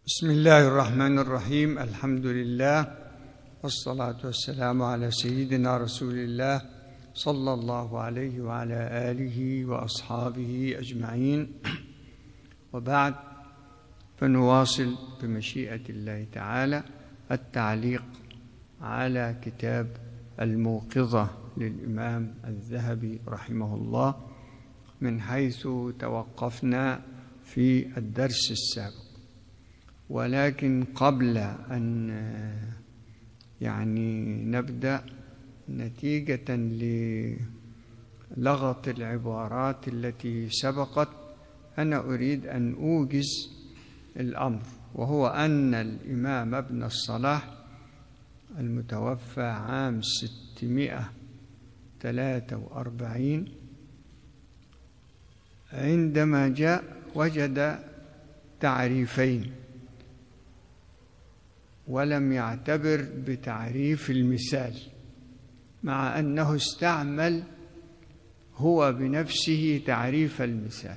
بسم الله الرحمن الرحيم الحمد لله والصلاة والسلام على سيدنا رسول الله صلى الله عليه وعلى آله وأصحابه أجمعين وبعد فنواصل بمشيئة الله تعالى التعليق على كتاب الموقظة للإمام الذهبي رحمه الله من حيث توقفنا في الدرس السابق ولكن قبل أن يعني نبدأ نتيجة للغط العبارات التي سبقت أنا أريد أن أوجز الأمر وهو أن الإمام ابن الصلاح المتوفى عام ستمائة ثلاثة وأربعين عندما جاء وجد تعريفين ولم يعتبر بتعريف المثال مع انه استعمل هو بنفسه تعريف المثال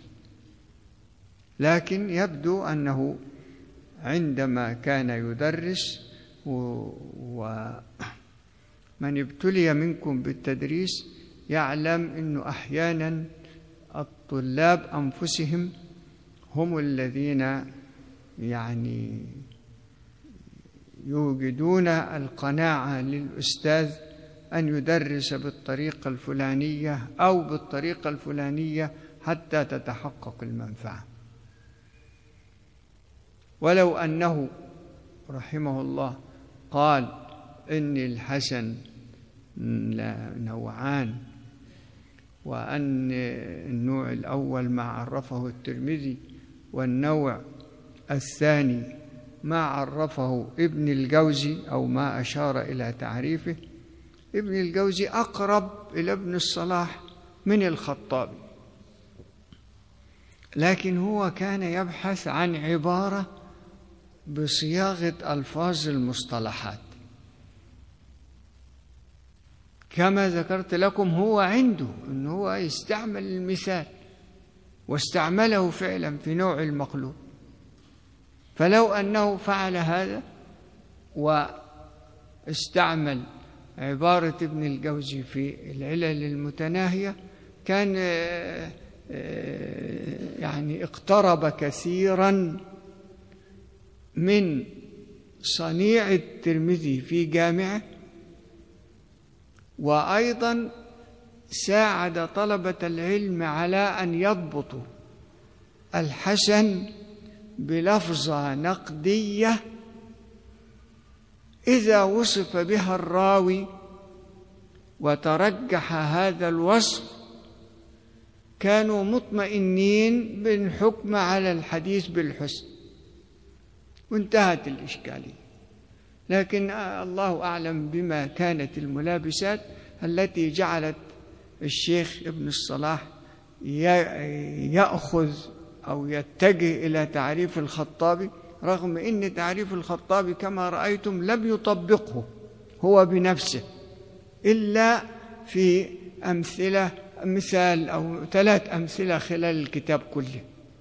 لكن يبدو انه عندما كان يدرس ومن ابتلي منكم بالتدريس يعلم انه احيانا الطلاب انفسهم هم الذين يعني يوجدون القناعة للأستاذ أن يدرس بالطريقة الفلانية أو بالطريقة الفلانية حتى تتحقق المنفعة ولو أنه رحمه الله قال إن الحسن نوعان وأن النوع الأول ما عرفه الترمذي والنوع الثاني ما عرفه ابن الجوزي او ما اشار الى تعريفه ابن الجوزي اقرب الى ابن الصلاح من الخطابي لكن هو كان يبحث عن عباره بصياغه الفاظ المصطلحات كما ذكرت لكم هو عنده انه هو يستعمل المثال واستعمله فعلا في نوع المقلوب فلو انه فعل هذا واستعمل عباره ابن الجوزي في العلل المتناهيه كان يعني اقترب كثيرا من صنيع الترمذي في جامعه وايضا ساعد طلبه العلم على ان يضبطوا الحسن بلفظة نقدية إذا وصف بها الراوي وترجح هذا الوصف كانوا مطمئنين بالحكم على الحديث بالحسن وانتهت الإشكالية لكن الله أعلم بما كانت الملابسات التي جعلت الشيخ ابن الصلاح يأخذ أو يتجه إلى تعريف الخطابي رغم أن تعريف الخطابي كما رأيتم لم يطبقه هو بنفسه إلا في أمثلة مثال أو ثلاث أمثلة خلال الكتاب كله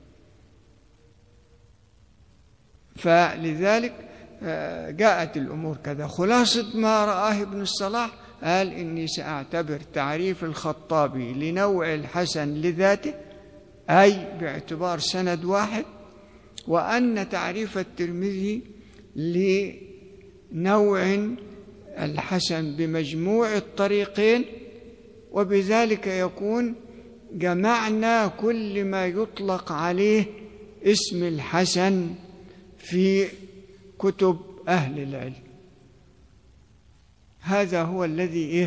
فلذلك جاءت الأمور كذا خلاصة ما رآه ابن الصلاح قال إني سأعتبر تعريف الخطابي لنوع الحسن لذاته أي باعتبار سند واحد وأن تعريف الترمذي لنوع الحسن بمجموع الطريقين وبذلك يكون جمعنا كل ما يطلق عليه اسم الحسن في كتب أهل العلم هذا هو الذي إيه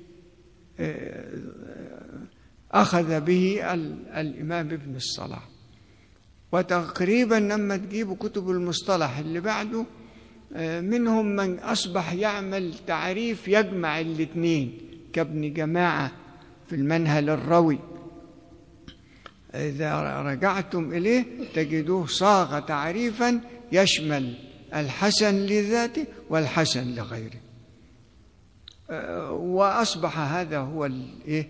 أخذ به الإمام ابن الصلاح وتقريبا لما تجيبوا كتب المصطلح اللي بعده منهم من أصبح يعمل تعريف يجمع الاثنين كابن جماعة في المنهل الروي إذا رجعتم إليه تجدوه صاغ تعريفا يشمل الحسن لذاته والحسن لغيره وأصبح هذا هو الإيه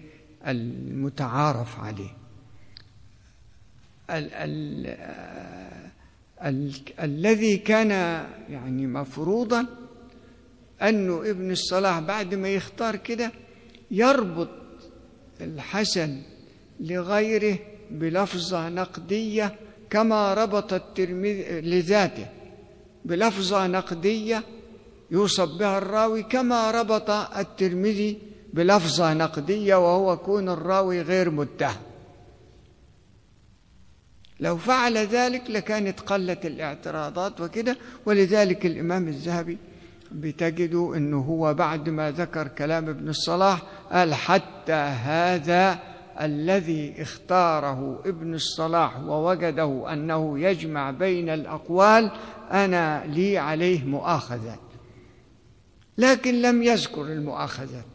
المتعارف عليه ال- الذي كان يعني مفروضا أنه ابن الصلاح بعد ما يختار كده يربط الحسن لغيره بلفظة نقدية كما ربط الترمذي لذاته بلفظة نقدية يوصف بها الراوي كما ربط الترمذي بلفظة نقدية وهو كون الراوي غير متهم لو فعل ذلك لكانت قلت الاعتراضات وكده ولذلك الإمام الذهبي بتجدوا أنه هو بعد ما ذكر كلام ابن الصلاح قال حتى هذا الذي اختاره ابن الصلاح ووجده أنه يجمع بين الأقوال أنا لي عليه مؤاخذات لكن لم يذكر المؤاخذات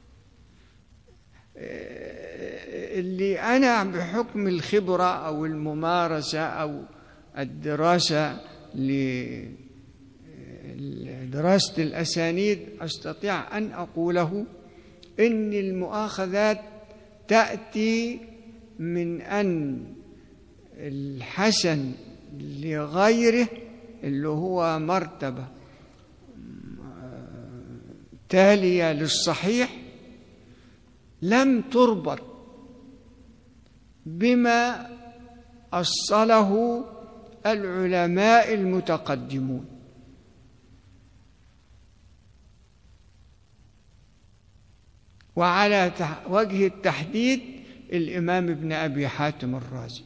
اللي أنا بحكم الخبرة أو الممارسة أو الدراسة لدراسة الأسانيد أستطيع أن أقوله إن المؤاخذات تأتي من أن الحسن لغيره اللي هو مرتبة تالية للصحيح لم تربط بما أصله العلماء المتقدمون وعلى وجه التحديد الإمام ابن أبي حاتم الرازي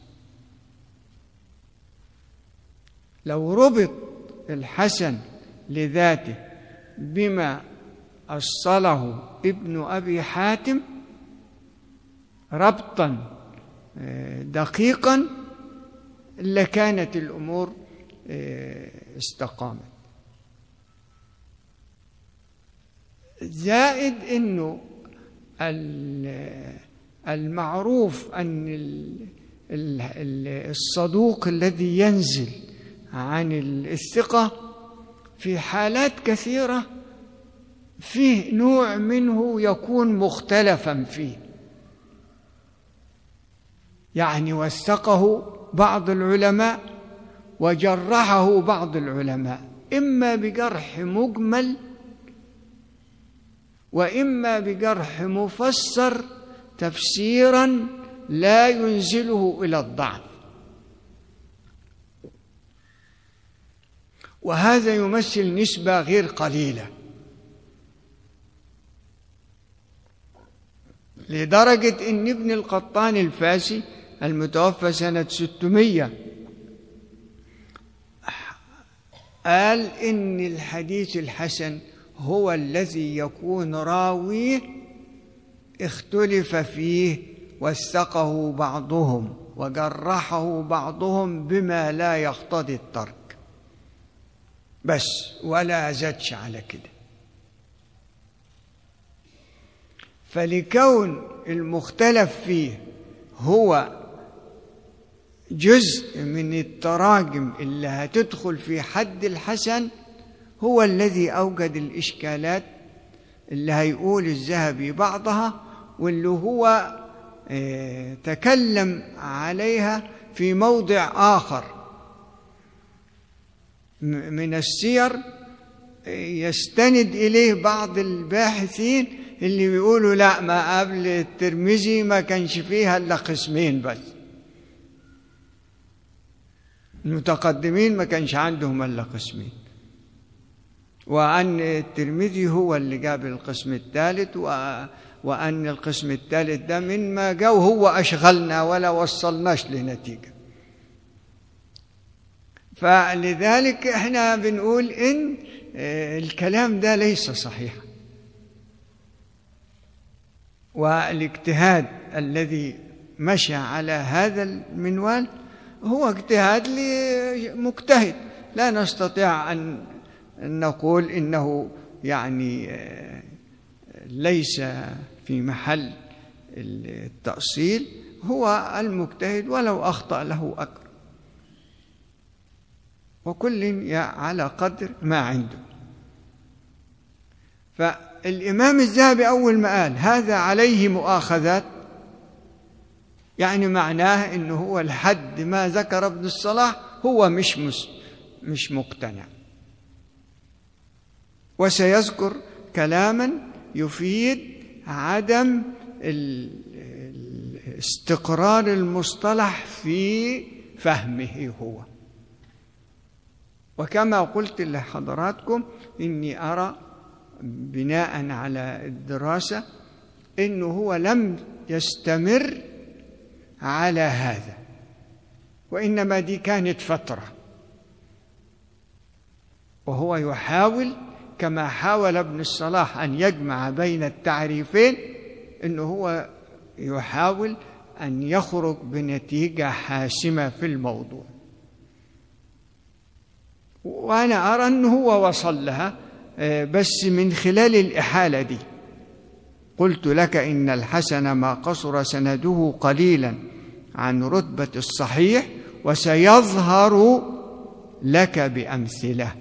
لو ربط الحسن لذاته بما أصله ابن أبي حاتم ربطا دقيقا لكانت الأمور استقامت زائد أنه المعروف أن الصدوق الذي ينزل عن الثقة في حالات كثيرة فيه نوع منه يكون مختلفا فيه يعني وثقه بعض العلماء وجرحه بعض العلماء إما بجرح مجمل وإما بجرح مفسر تفسيرا لا ينزله إلى الضعف وهذا يمثل نسبة غير قليلة لدرجة إن ابن القطان الفاسي المتوفى سنة 600 قال إن الحديث الحسن هو الذي يكون راويه اختلف فيه وثقه بعضهم وجرحه بعضهم بما لا يقتضي الترك بس ولا زادش على كده فلكون المختلف فيه هو جزء من التراجم اللي هتدخل في حد الحسن هو الذي أوجد الإشكالات اللي هيقول الذهبي بعضها واللي هو تكلم عليها في موضع آخر من السير يستند إليه بعض الباحثين اللي بيقولوا لا ما قبل الترمذي ما كانش فيها إلا قسمين بس المتقدمين ما كانش عندهم إلا قسمين وأن الترمذي هو اللي جاب القسم الثالث و... وأن القسم الثالث ده من ما جاء هو أشغلنا ولا وصلناش لنتيجة فلذلك احنا بنقول إن الكلام ده ليس صحيحا والاجتهاد الذي مشى على هذا المنوال هو اجتهاد لمجتهد لا نستطيع أن نقول إنه يعني ليس في محل التأصيل هو المجتهد ولو أخطأ له أجر وكل على قدر ما عنده فالإمام الذهبي أول ما قال هذا عليه مؤاخذات يعني معناه انه هو الحد ما ذكر ابن الصلاح هو مش مش مقتنع وسيذكر كلاما يفيد عدم استقرار المصطلح في فهمه هو وكما قلت لحضراتكم اني ارى بناء على الدراسه انه هو لم يستمر على هذا وانما دي كانت فتره وهو يحاول كما حاول ابن الصلاح ان يجمع بين التعريفين انه هو يحاول ان يخرج بنتيجه حاسمه في الموضوع وانا ارى انه هو وصل لها آه، بس من خلال الاحاله دي قلت لك ان الحسن ما قصر سنده قليلا عن رتبه الصحيح وسيظهر لك بامثله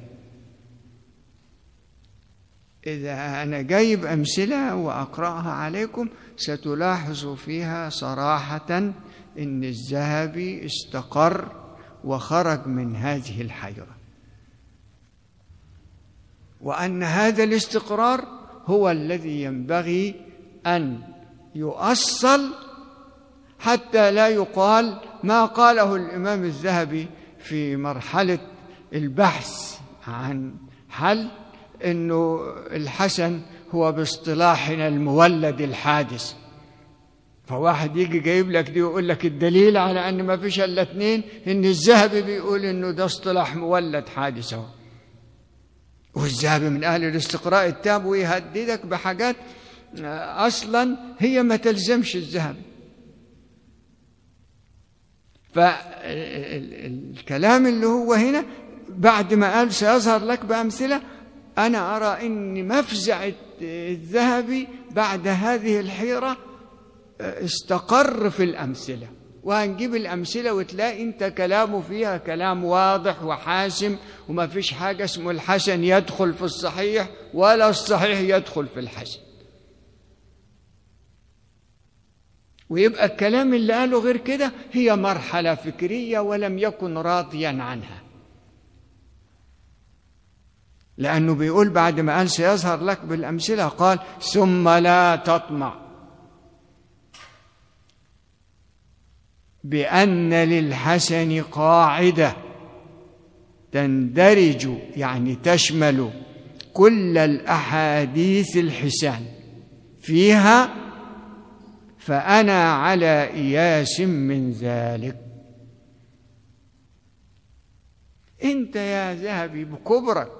اذا انا جايب امثله واقراها عليكم ستلاحظ فيها صراحه ان الذهبي استقر وخرج من هذه الحيره وان هذا الاستقرار هو الذي ينبغي ان يؤصل حتى لا يقال ما قاله الامام الذهبي في مرحله البحث عن حل انه الحسن هو باصطلاحنا المولد الحادث فواحد يجي جايب لك دي ويقول لك الدليل على ان ما فيش الا اثنين ان الذهبي بيقول انه ده اصطلاح مولد حادث اهو والذهبي من اهل الاستقراء التام ويهددك بحاجات آه، اصلا هي ما تلزمش الذهبي فالكلام اللي هو هنا بعد ما قال سيظهر لك بامثله أنا أرى أن مفزع الذهبي بعد هذه الحيرة آه، استقر في الأمثلة وهنجيب الأمثلة وتلاقي أنت كلامه فيها كلام واضح وحاسم وما فيش حاجة اسمه الحسن يدخل في الصحيح ولا الصحيح يدخل في الحسن ويبقى الكلام اللي قاله غير كده هي مرحلة فكرية ولم يكن راضيا عنها لأنه بيقول بعد ما قال سيظهر لك بالأمثلة قال ثم لا تطمع بأن للحسن قاعدة تندرج يعني تشمل كل الأحاديث الحسان فيها فأنا على إياس من ذلك أنت يا ذهبي بكبرك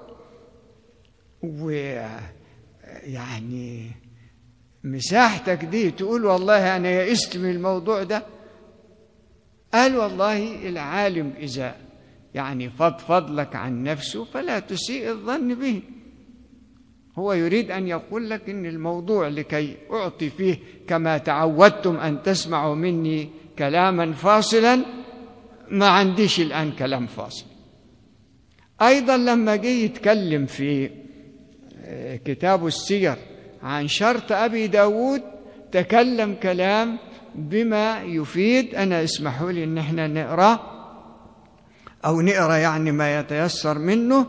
ويعني مساحتك دي تقول والله أنا يئست من الموضوع ده قال والله العالم إذا يعني فضفض لك عن نفسه فلا تسيء الظن به هو يريد أن يقول لك إن الموضوع لكي أعطي فيه كما تعودتم أن تسمعوا مني كلاما فاصلا ما عنديش الآن كلام فاصل أيضا لما جه يتكلم في كتاب السير عن شرط أبي داود تكلم كلام بما يفيد أنا اسمحوا لي أن احنا نقرأ أو نقرأ يعني ما يتيسر منه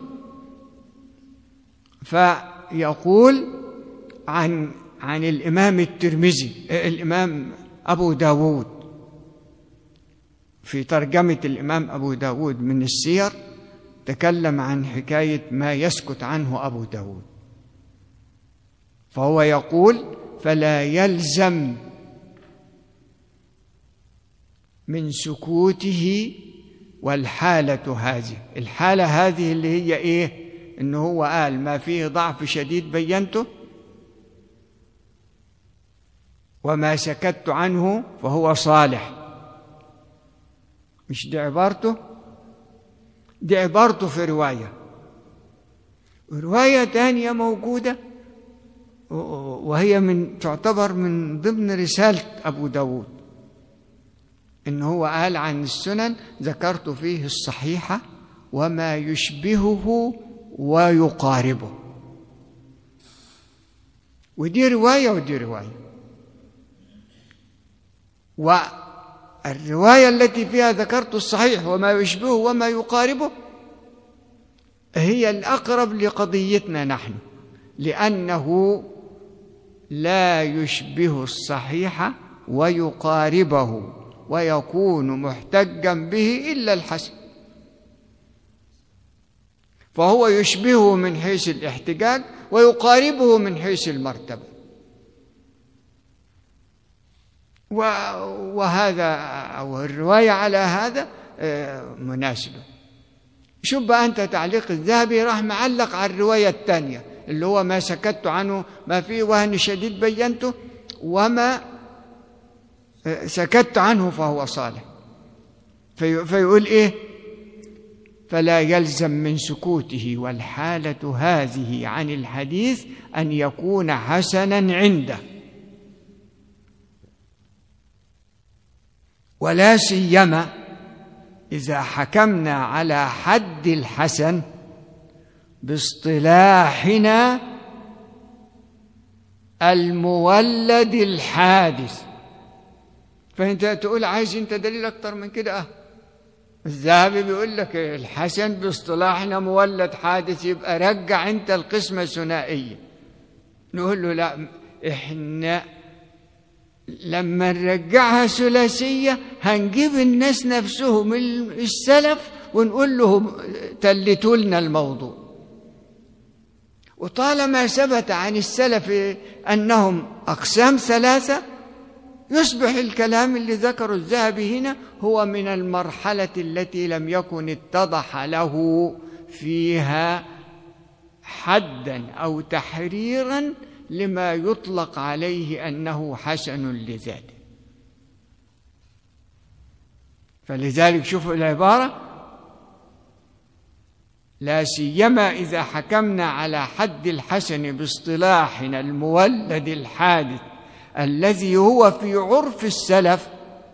فيقول عن عن الإمام الترمذي الإمام أبو داود في ترجمة الإمام أبو داود من السير تكلم عن حكاية ما يسكت عنه أبو داود فهو يقول فلا يلزم من سكوته والحالة هذه الحالة هذه اللي هي إيه إنه هو قال ما فيه ضعف شديد بينته وما سكت عنه فهو صالح مش دي عبارته دي عبارته في رواية رواية تانية موجودة وهي من تعتبر من ضمن رسالة أبو داود إن هو قال عن السنن ذكرت فيه الصحيحة وما يشبهه ويقاربه ودي رواية ودي رواية والرواية التي فيها ذكرت الصحيح وما يشبهه وما يقاربه هي الأقرب لقضيتنا نحن لأنه لا يشبه الصحيح ويقاربه ويكون محتجا به إلا الحسن فهو يشبهه من حيث الاحتجاج ويقاربه من حيث المرتبة وهذا أو الرواية على هذا آه، مناسبة شوف بقى أنت تعليق الذهبي راح معلق على الرواية الثانية اللي هو ما سكت عنه ما فيه وهن شديد بينته وما آه، سكت عنه فهو صالح في فيقول إيه فلا يلزم من سكوته والحالة هذه عن الحديث أن يكون حسنا عنده ولا سيما إذا حكمنا على حد الحسن باصطلاحنا المولد الحادث فانت تقول عايز انت دليل اكتر من كده اه الذهبي بيقول لك الحسن باصطلاحنا مولد حادث يبقى رجع انت القسمة الثنائية نقول له لا احنا لما نرجعها ثلاثية هنجيب الناس نفسهم السلف ونقول لهم تلتوا لنا الموضوع وطالما ثبت عن السلف أنهم أقسام ثلاثة يصبح الكلام اللي ذكره الذهبي هنا هو من المرحلة التي لم يكن اتضح له فيها حدا أو تحريرا لما يطلق عليه أنه حسن لذاته فلذلك شوفوا العبارة لا سيما إذا حكمنا على حد الحسن باصطلاحنا المولد الحادث الذي هو في عرف السلف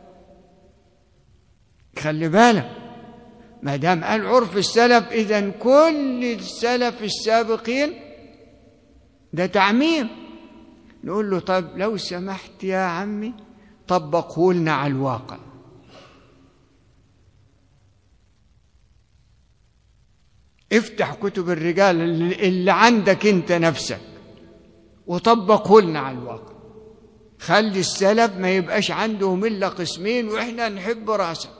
خلي بالك ما دام قال عرف السلف إذا كل السلف السابقين ده تعميم نقول له طب لو سمحت يا عمي طبقه لنا على الواقع افتح كتب الرجال اللي عندك انت نفسك وطبقه لنا على الواقع خلي السلف ما يبقاش عندهم الا قسمين واحنا نحب راسك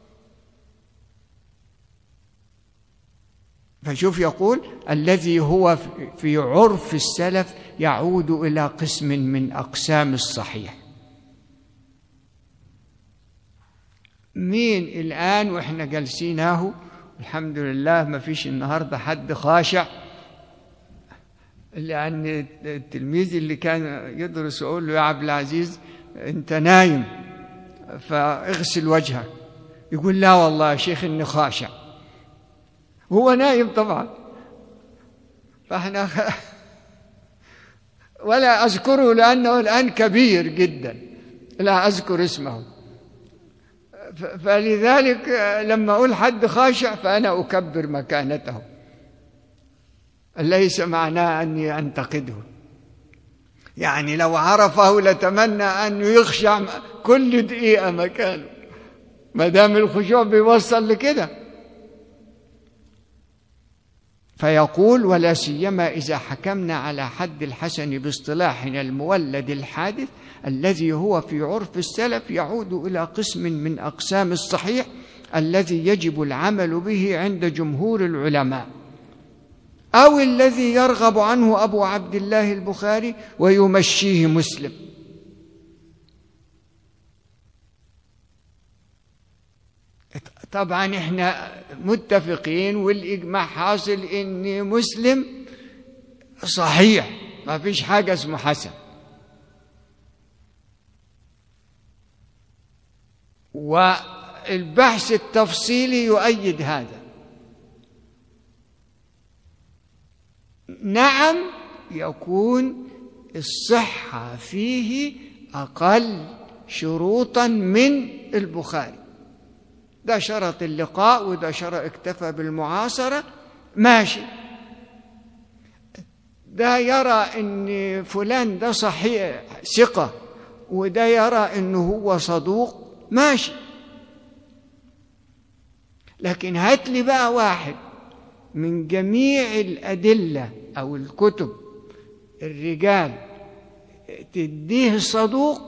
فشوف يقول الذي هو في عرف السلف يعود الى قسم من اقسام الصحيح مين الان واحنا جالسينه الحمد لله ما فيش النهارده حد خاشع لان التلميذ اللي كان يدرس يقول له يا عبد العزيز انت نايم فاغسل وجهك يقول لا والله يا شيخ اني خاشع هو نايم طبعا فاحنا ولا اذكره لانه الان كبير جدا لا اذكر اسمه فلذلك لما اقول حد خاشع فانا اكبر مكانته ليس معناه اني انتقده يعني لو عرفه لتمنى ان يخشع كل دقيقه مكانه ما دام الخشوع بيوصل لكده فيقول ولا سيما اذا حكمنا على حد الحسن باصطلاحنا المولد الحادث الذي هو في عرف السلف يعود الى قسم من اقسام الصحيح الذي يجب العمل به عند جمهور العلماء او الذي يرغب عنه ابو عبد الله البخاري ويمشيه مسلم طبعا احنا متفقين والاجماع حاصل ان مسلم صحيح ما فيش حاجه اسمه حسن والبحث التفصيلي يؤيد هذا نعم يكون الصحه فيه اقل شروطا من البخاري ده شرط اللقاء وده شرط اكتفى بالمعاصرة ماشي ده يرى ان فلان ده صحيح ثقة وده يرى انه هو صدوق ماشي لكن هات لي بقى واحد من جميع الأدلة أو الكتب الرجال تديه صدوق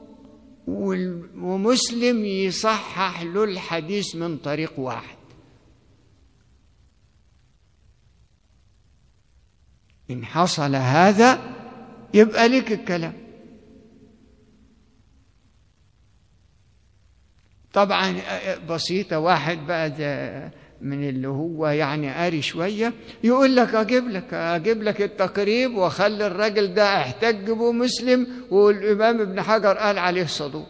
ومسلم يصحح له الحديث من طريق واحد إن حصل هذا يبقى لك الكلام طبعا بسيطة واحد بقى من اللي هو يعني قاري شوية يقول لك أجيب لك أجيب لك التقريب وأخلي الراجل ده احتج به مسلم والإمام ابن حجر قال عليه صدوق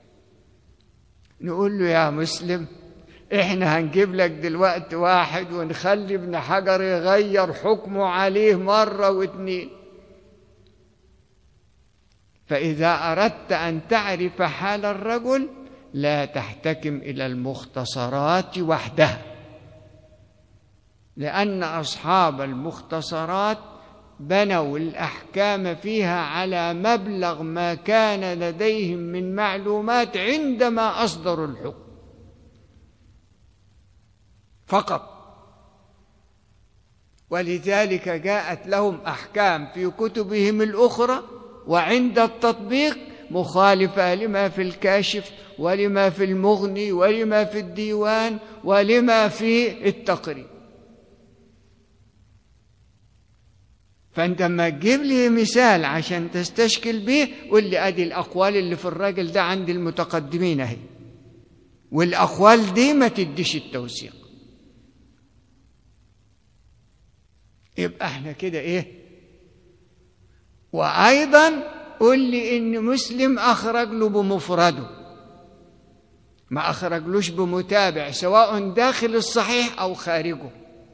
نقول له يا مسلم احنا هنجيب لك دلوقتي واحد ونخلي ابن حجر يغير حكمه عليه مرة واتنين فإذا أردت أن تعرف حال الرجل لا تحتكم إلى المختصرات وحدها لأن أصحاب المختصرات بنوا الأحكام فيها على مبلغ ما كان لديهم من معلومات عندما أصدروا الحكم فقط ولذلك جاءت لهم أحكام في كتبهم الأخرى وعند التطبيق مخالفة لما في الكاشف ولما في المغني ولما في الديوان ولما في التقريب فانت لما تجيب لي مثال عشان تستشكل به قول لي ادي الاقوال اللي في الراجل ده عند المتقدمين اهي والاقوال دي ما تديش التوثيق يبقى احنا كده ايه وايضا قل لي ان مسلم اخرج له بمفرده ما اخرجلوش بمتابع سواء داخل الصحيح او خارجه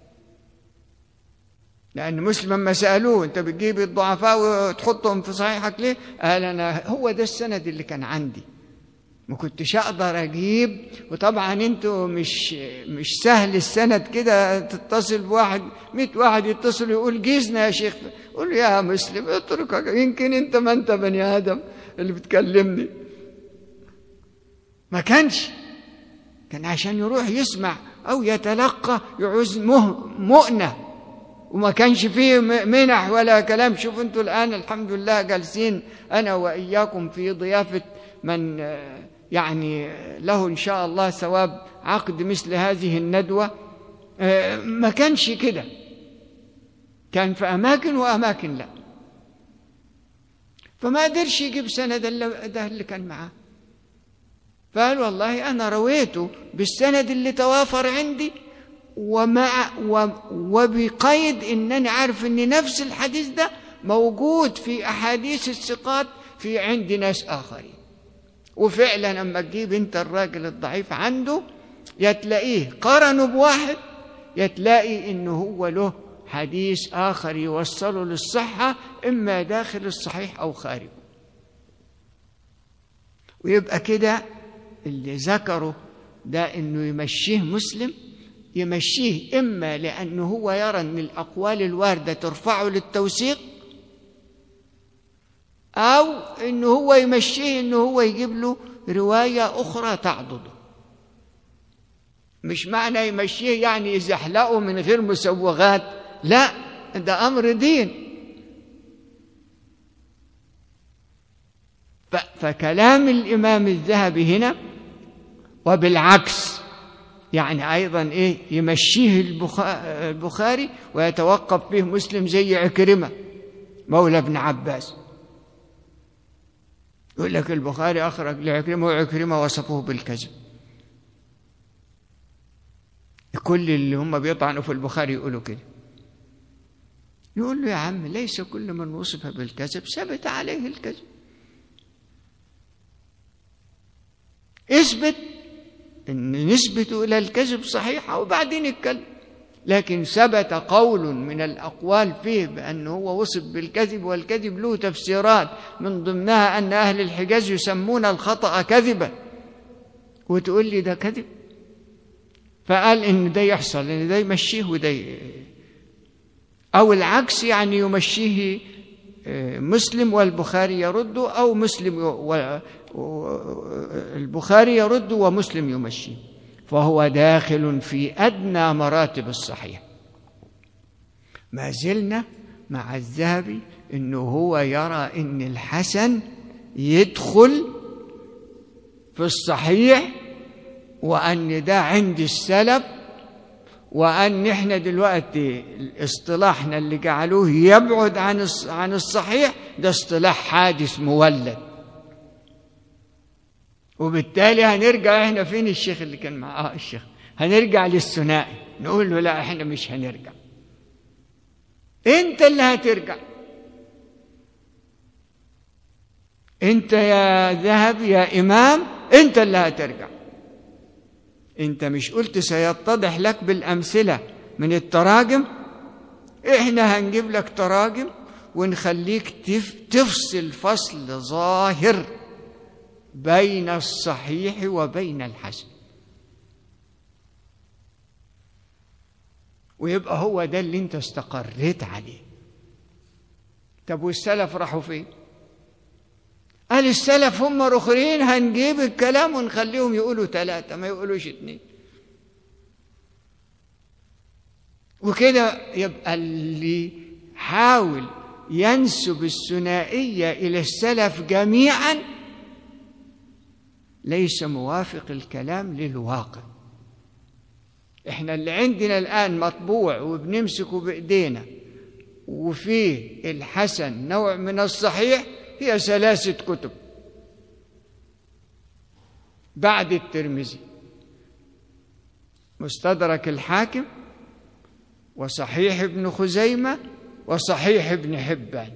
لأن مسلم لما سألوه أنت بتجيب الضعفاء وتحطهم في صحيحك ليه؟ قال أنا هو ده السند اللي كان عندي ما كنتش أقدر أجيب وطبعا أنتوا مش مش سهل السند كده تتصل بواحد 100 واحد يتصل يقول جيزنا يا شيخ قول يا مسلم اتركك يمكن أنت ما أنت بني آدم اللي بتكلمني ما كانش كان عشان يروح يسمع أو يتلقى يعوز مؤنة وما كانش فيه منح ولا كلام شوف انتوا الآن الحمد لله جالسين أنا وإياكم في ضيافة من يعني له إن شاء الله ثواب عقد مثل هذه الندوة ما كانش كده كان في أماكن وأماكن لا فما قدرش يجيب سند ده اللي كان معاه فقال والله أنا رويته بالسند اللي توافر عندي ومع وبقيد انني عارف ان نفس الحديث ده موجود في احاديث الثقات في عند ناس اخرين وفعلا اما تجيب انت الراجل الضعيف عنده يتلاقيه قرنوا بواحد يتلاقي انه هو له حديث اخر يوصله للصحه اما داخل الصحيح او خارجه ويبقى كده اللي ذكره ده انه يمشيه مسلم يمشيه إما لأنه هو يرى أن الأقوال الواردة ترفعه للتوثيق أو أنه هو يمشيه أنه هو يجيب له رواية أخرى تعضده مش معنى يمشيه يعني يزحلقه من غير مسوغات لا ده أمر دين فكلام الإمام الذهبي هنا وبالعكس يعني أيضا إيه يمشيه البخاري ويتوقف فيه مسلم زي عكرمة مولى ابن عباس يقول لك البخاري أخرج لعكرمة وعكرمة وصفه بالكذب كل اللي هم بيطعنوا في البخاري يقولوا كده يقول له يا عم ليس كل من وصف بالكذب ثبت عليه الكذب اثبت ان نسبته الى الكذب صحيحه وبعدين يتكلم لكن ثبت قول من الاقوال فيه بانه هو وصف بالكذب والكذب له تفسيرات من ضمنها ان اهل الحجاز يسمون الخطا كذبا وتقول لي ده كذب فقال ان ده يحصل ان ده يمشيه وده او العكس يعني يمشيه مسلم والبخاري يرد او مسلم البخاري يرد ومسلم يمشي فهو داخل في ادنى مراتب الصحيح ما زلنا مع الذهبي انه هو يرى ان الحسن يدخل في الصحيح وان ده عند السلف وان احنا دلوقتي اصطلاحنا اللي جعلوه يبعد عن عن الصحيح ده اصطلاح حادث مولد وبالتالي هنرجع احنا فين الشيخ اللي كان معاه الشيخ هنرجع للثنائي نقول له لا احنا مش هنرجع انت اللي هترجع انت يا ذهب يا امام انت اللي هترجع انت مش قلت سيتضح لك بالامثله من التراجم احنا هنجيب لك تراجم ونخليك تفصل فصل ظاهر بين الصحيح وبين الحسن ويبقى هو ده اللي انت استقريت عليه طب والسلف راحوا فين قال السلف هم رخرين هنجيب الكلام ونخليهم يقولوا ثلاثة ما يقولوش اثنين وكده يبقى اللي حاول ينسب الثنائية إلى السلف جميعا ليس موافق الكلام للواقع احنا اللي عندنا الآن مطبوع وبنمسكه بإيدينا وفيه الحسن نوع من الصحيح هي ثلاثة كتب بعد الترمذي مستدرك الحاكم وصحيح ابن خزيمة وصحيح ابن حبان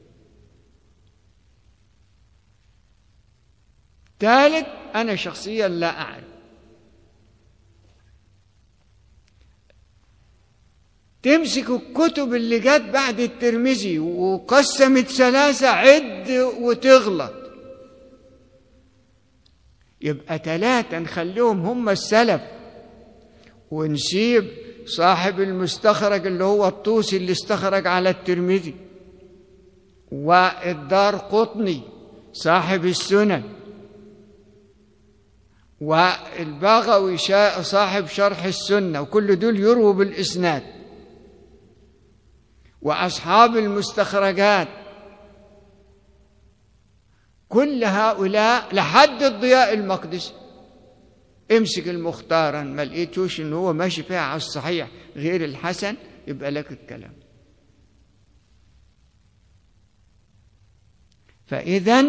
ثالث أنا شخصيا لا أعرف تمسك الكتب اللي جت بعد الترمذي وقسمت ثلاثة عد وتغلط يبقى ثلاثة نخليهم هم السلف ونسيب صاحب المستخرج اللي هو الطوسي اللي استخرج على الترمذي والدار قطني صاحب السنن والبغوي صاحب شرح السنة وكل دول يرووا بالإسناد واصحاب المستخرجات كل هؤلاء لحد الضياء المقدسي امسك المختارا ما لقيتوش ان هو ماشي فيها على الصحيح غير الحسن يبقى لك الكلام فاذا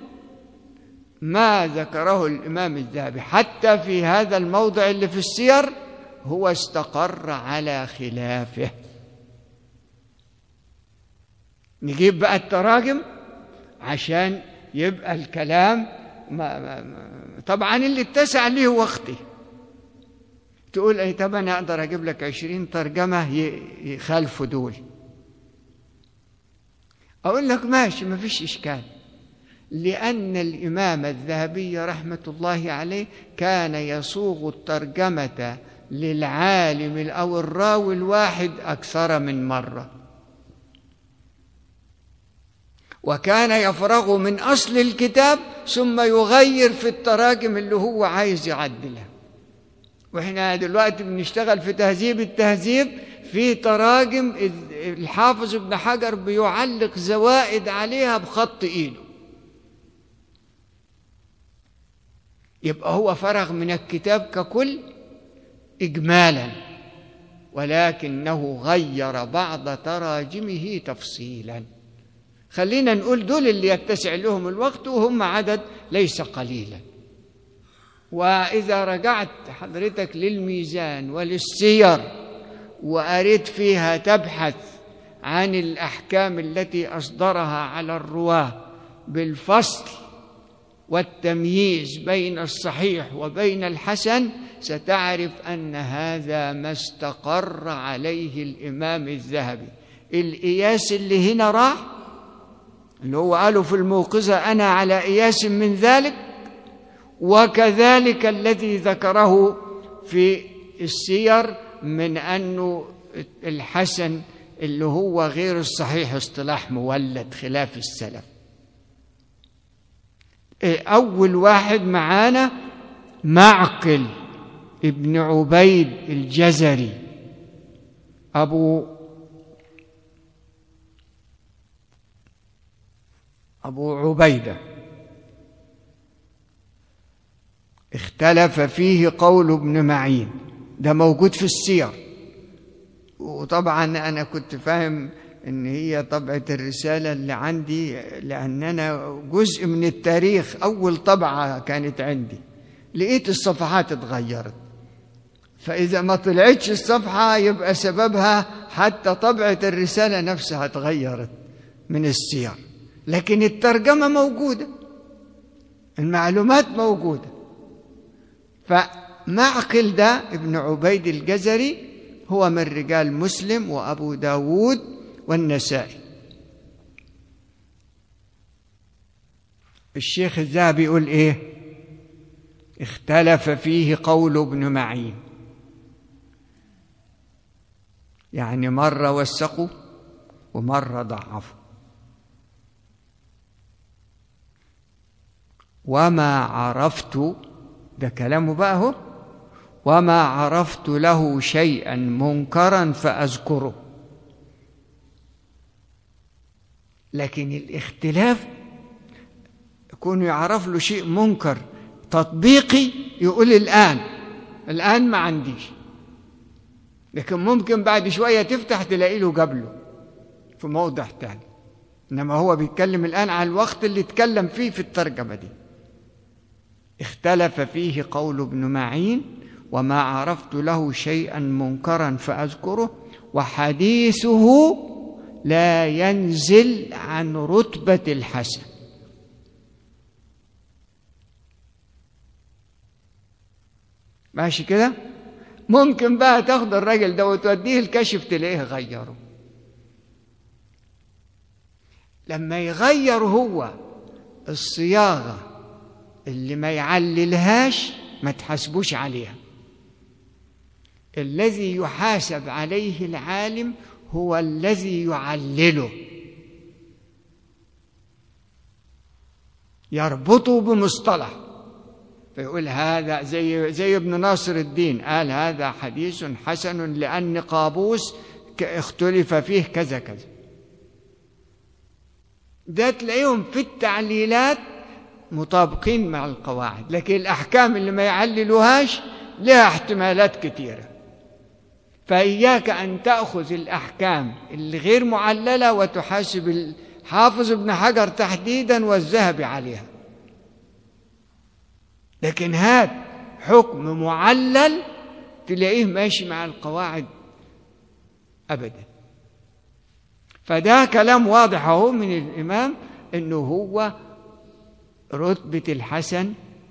ما ذكره الامام الذهبي حتى في هذا الموضع اللي في السير هو استقر على خلافه نجيب بقى التراجم عشان يبقى الكلام ما ما ما طبعا اللي اتسع ليه وقتي تقول اي طب انا اقدر اجيب لك عشرين ترجمه يخالفوا دول اقول لك ماشي ما فيش اشكال لان الامام الذهبي رحمه الله عليه كان يصوغ الترجمه للعالم او الراوي الواحد اكثر من مره وكان يفرغ من أصل الكتاب ثم يغير في التراجم اللي هو عايز يعدلها واحنا دلوقتي بنشتغل في تهذيب التهذيب في تراجم الحافظ ابن حجر بيعلق زوائد عليها بخط ايده يبقى هو فرغ من الكتاب ككل اجمالا ولكنه غير بعض تراجمه تفصيلا خلينا نقول دول اللي يتسع لهم الوقت وهم عدد ليس قليلا واذا رجعت حضرتك للميزان وللسير واريد فيها تبحث عن الاحكام التي اصدرها على الرواه بالفصل والتمييز بين الصحيح وبين الحسن ستعرف ان هذا ما استقر عليه الامام الذهبي القياس اللي هنا راح اللي هو قالوا في الموقظة أنا على قياس من ذلك وكذلك الذي ذكره في السير من أنه الحسن اللي هو غير الصحيح اصطلاح مولد خلاف السلف أول واحد معانا معقل ابن عبيد الجزري أبو أبو عبيدة اختلف فيه قول ابن معين ده موجود في السير وطبعا أنا كنت فاهم إن هي طبعة الرسالة اللي عندي لأن أنا جزء من التاريخ أول طبعة كانت عندي لقيت الصفحات اتغيرت فإذا ما طلعتش الصفحة يبقى سببها حتى طبعة الرسالة نفسها اتغيرت من السير لكن الترجمة موجودة المعلومات موجودة فمعقل ده ابن عبيد الجزري هو من رجال مسلم وأبو داود والنسائي الشيخ الذهبي يقول ايه اختلف فيه قول ابن معين يعني مرة وثقوا ومرة ضعفوا وما عرفت ده كلامه بقى هو وما عرفت له شيئا منكرا فأذكره لكن الاختلاف يكون يعرف له شيء منكر تطبيقي يقول الآن الآن ما عنديش لكن ممكن بعد شوية تفتح تلاقي له قبله في موضع تاني إنما هو بيتكلم الآن على الوقت اللي اتكلم فيه في الترجمة دي اختلف فيه قول ابن معين وما عرفت له شيئا منكرا فأذكره وحديثه لا ينزل عن رتبة الحسن ماشي كده ممكن بقى تاخد الراجل ده وتوديه الكشف تلاقيه غيره لما يغير هو الصياغة اللي ما يعللهاش ما تحاسبوش عليها الذي يحاسب عليه العالم هو الذي يعلله يربطه بمصطلح فيقول هذا زي زي ابن ناصر الدين قال هذا حديث حسن لأن قابوس اختلف فيه كذا كذا ده تلاقيهم في التعليلات مطابقين مع القواعد لكن الأحكام اللي ما يعللوهاش لها احتمالات كثيرة فإياك أن تأخذ الأحكام اللي غير معللة وتحاسب الحافظ ابن حجر تحديدا والذهبي عليها لكن هات حكم معلل تلاقيه ماشي مع القواعد أبدا فده كلام واضح اهو من الإمام إنه هو رتبة الحسن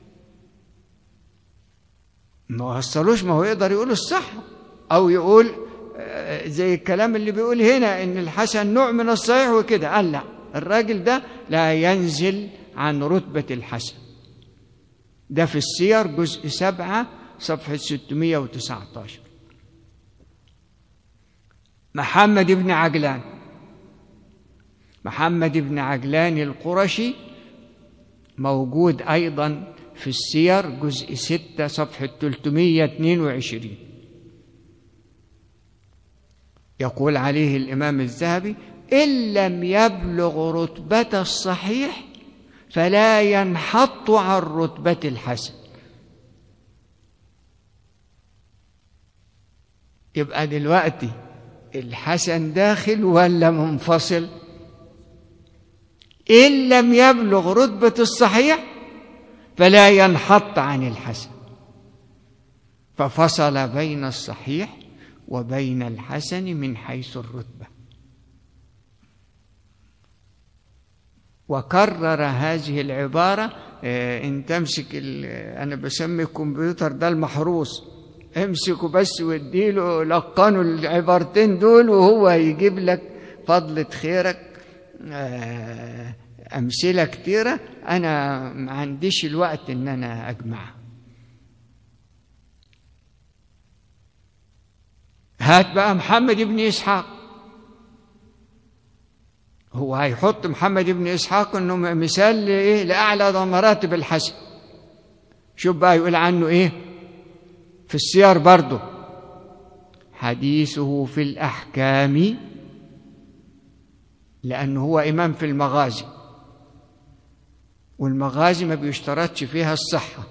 ما وصلوش ما هو يقدر يقول الصح أو يقول زي الكلام اللي بيقول هنا إن الحسن نوع من الصحيح وكده قال لا الراجل ده لا ينزل عن رتبة الحسن ده في السير جزء سبعة صفحة 619 محمد بن عجلان محمد بن عجلان القرشي موجود أيضا في السير جزء ستة صفحة 322 يقول عليه الإمام الذهبي إن لم يبلغ رتبة الصحيح فلا ينحط عن رتبة الحسن يبقى دلوقتي الحسن داخل ولا منفصل إن لم يبلغ رتبة الصحيح فلا ينحط عن الحسن ففصل بين الصحيح وبين الحسن من حيث الرتبة وكرر هذه العبارة إن تمسك أنا بسمي الكمبيوتر ده المحروس امسكه بس واديله لقنه العبارتين دول وهو يجيب لك فضلة خيرك أمثلة كثيرة أنا ما عنديش الوقت إن أنا أجمعها هات بقى محمد بن إسحاق هو هيحط محمد بن إسحاق إنه مثال لإيه لأعلى مراتب الحسن شوف بقى يقول عنه إيه في السير برضه حديثه في الأحكام لأنه هو إمام في المغازي والمغازي ما بيشترطش فيها الصحة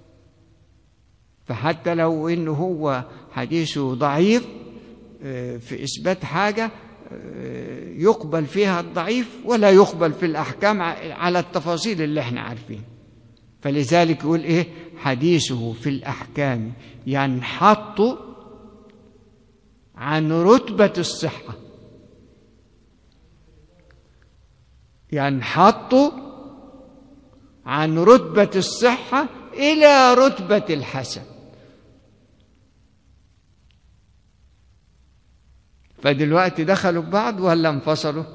فحتى لو إنه هو حديثه ضعيف في إثبات حاجة يقبل فيها الضعيف ولا يقبل في الأحكام على التفاصيل اللي احنا عارفين فلذلك يقول إيه حديثه في الأحكام ينحط عن رتبة الصحة ينحط عن رتبة الصحة إلى رتبة الحسن فدلوقتي دخلوا ببعض ولا انفصلوا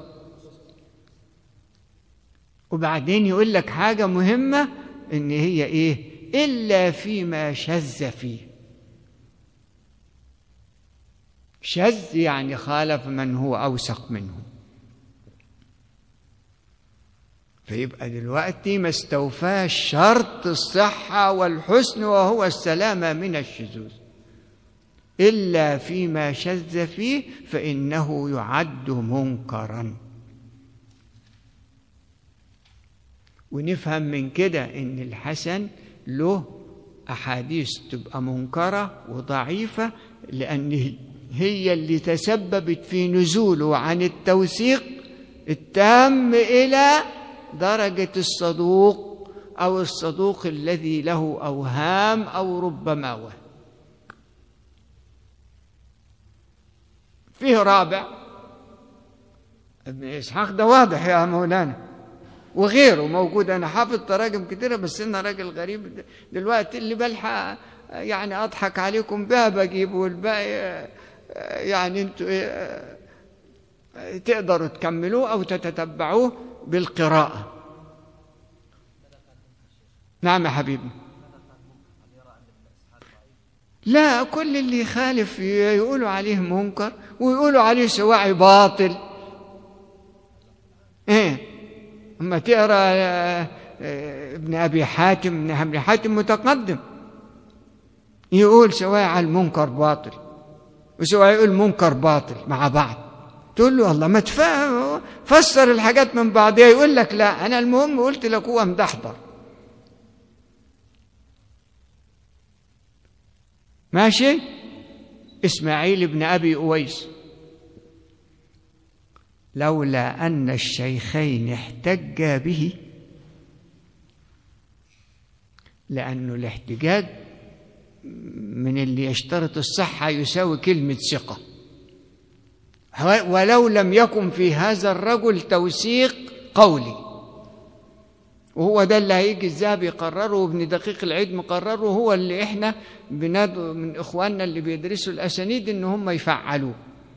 وبعدين يقول لك حاجة مهمة إن هي إيه إلا فيما شذ فيه شذ يعني خالف من هو أوثق منه فيبقى دلوقتي ما استوفاش شرط الصحة والحسن وهو السلامة من الشذوذ إلا فيما شذ فيه فإنه يعد منكرا ونفهم من كده إن الحسن له أحاديث تبقى منكرة وضعيفة لأن هي اللي تسببت في نزوله عن التوثيق التام إلى درجة الصدوق أو الصدوق الذي له أوهام أو ربما وهم فيه رابع ابن إسحاق ده واضح يا مولانا وغيره موجود أنا حافظ تراجم كتيرة بس أنا راجل غريب دلوقتي اللي بلحق يعني أضحك عليكم بها بجيب والباقي يعني انتوا تقدروا تكملوه أو تتتبعوه بالقراءة نعم يا حبيبي لا كل اللي يخالف يقولوا عليه منكر ويقولوا عليه سواعي باطل ايه اما تقرا ابن ابي حاتم ابن ابي حاتم متقدم يقول سواء على المنكر باطل وسواء يقول منكر باطل مع بعض تقول له الله ما تفهم فسر الحاجات من بعضها يقول لك لا انا المهم قلت لك هو مدحضر ماشي اسماعيل بن ابي اويس لولا ان الشيخين احتجا به لانه الاحتجاج من اللي يشترط الصحه يساوي كلمه ثقه ولو لم يكن في هذا الرجل توثيق قولي وهو ده اللي هيجي الذهبي يقرره وابن دقيق العيد مقرره هو اللي احنا بندعو من اخواننا اللي بيدرسوا الاسانيد ان هم يفعلوه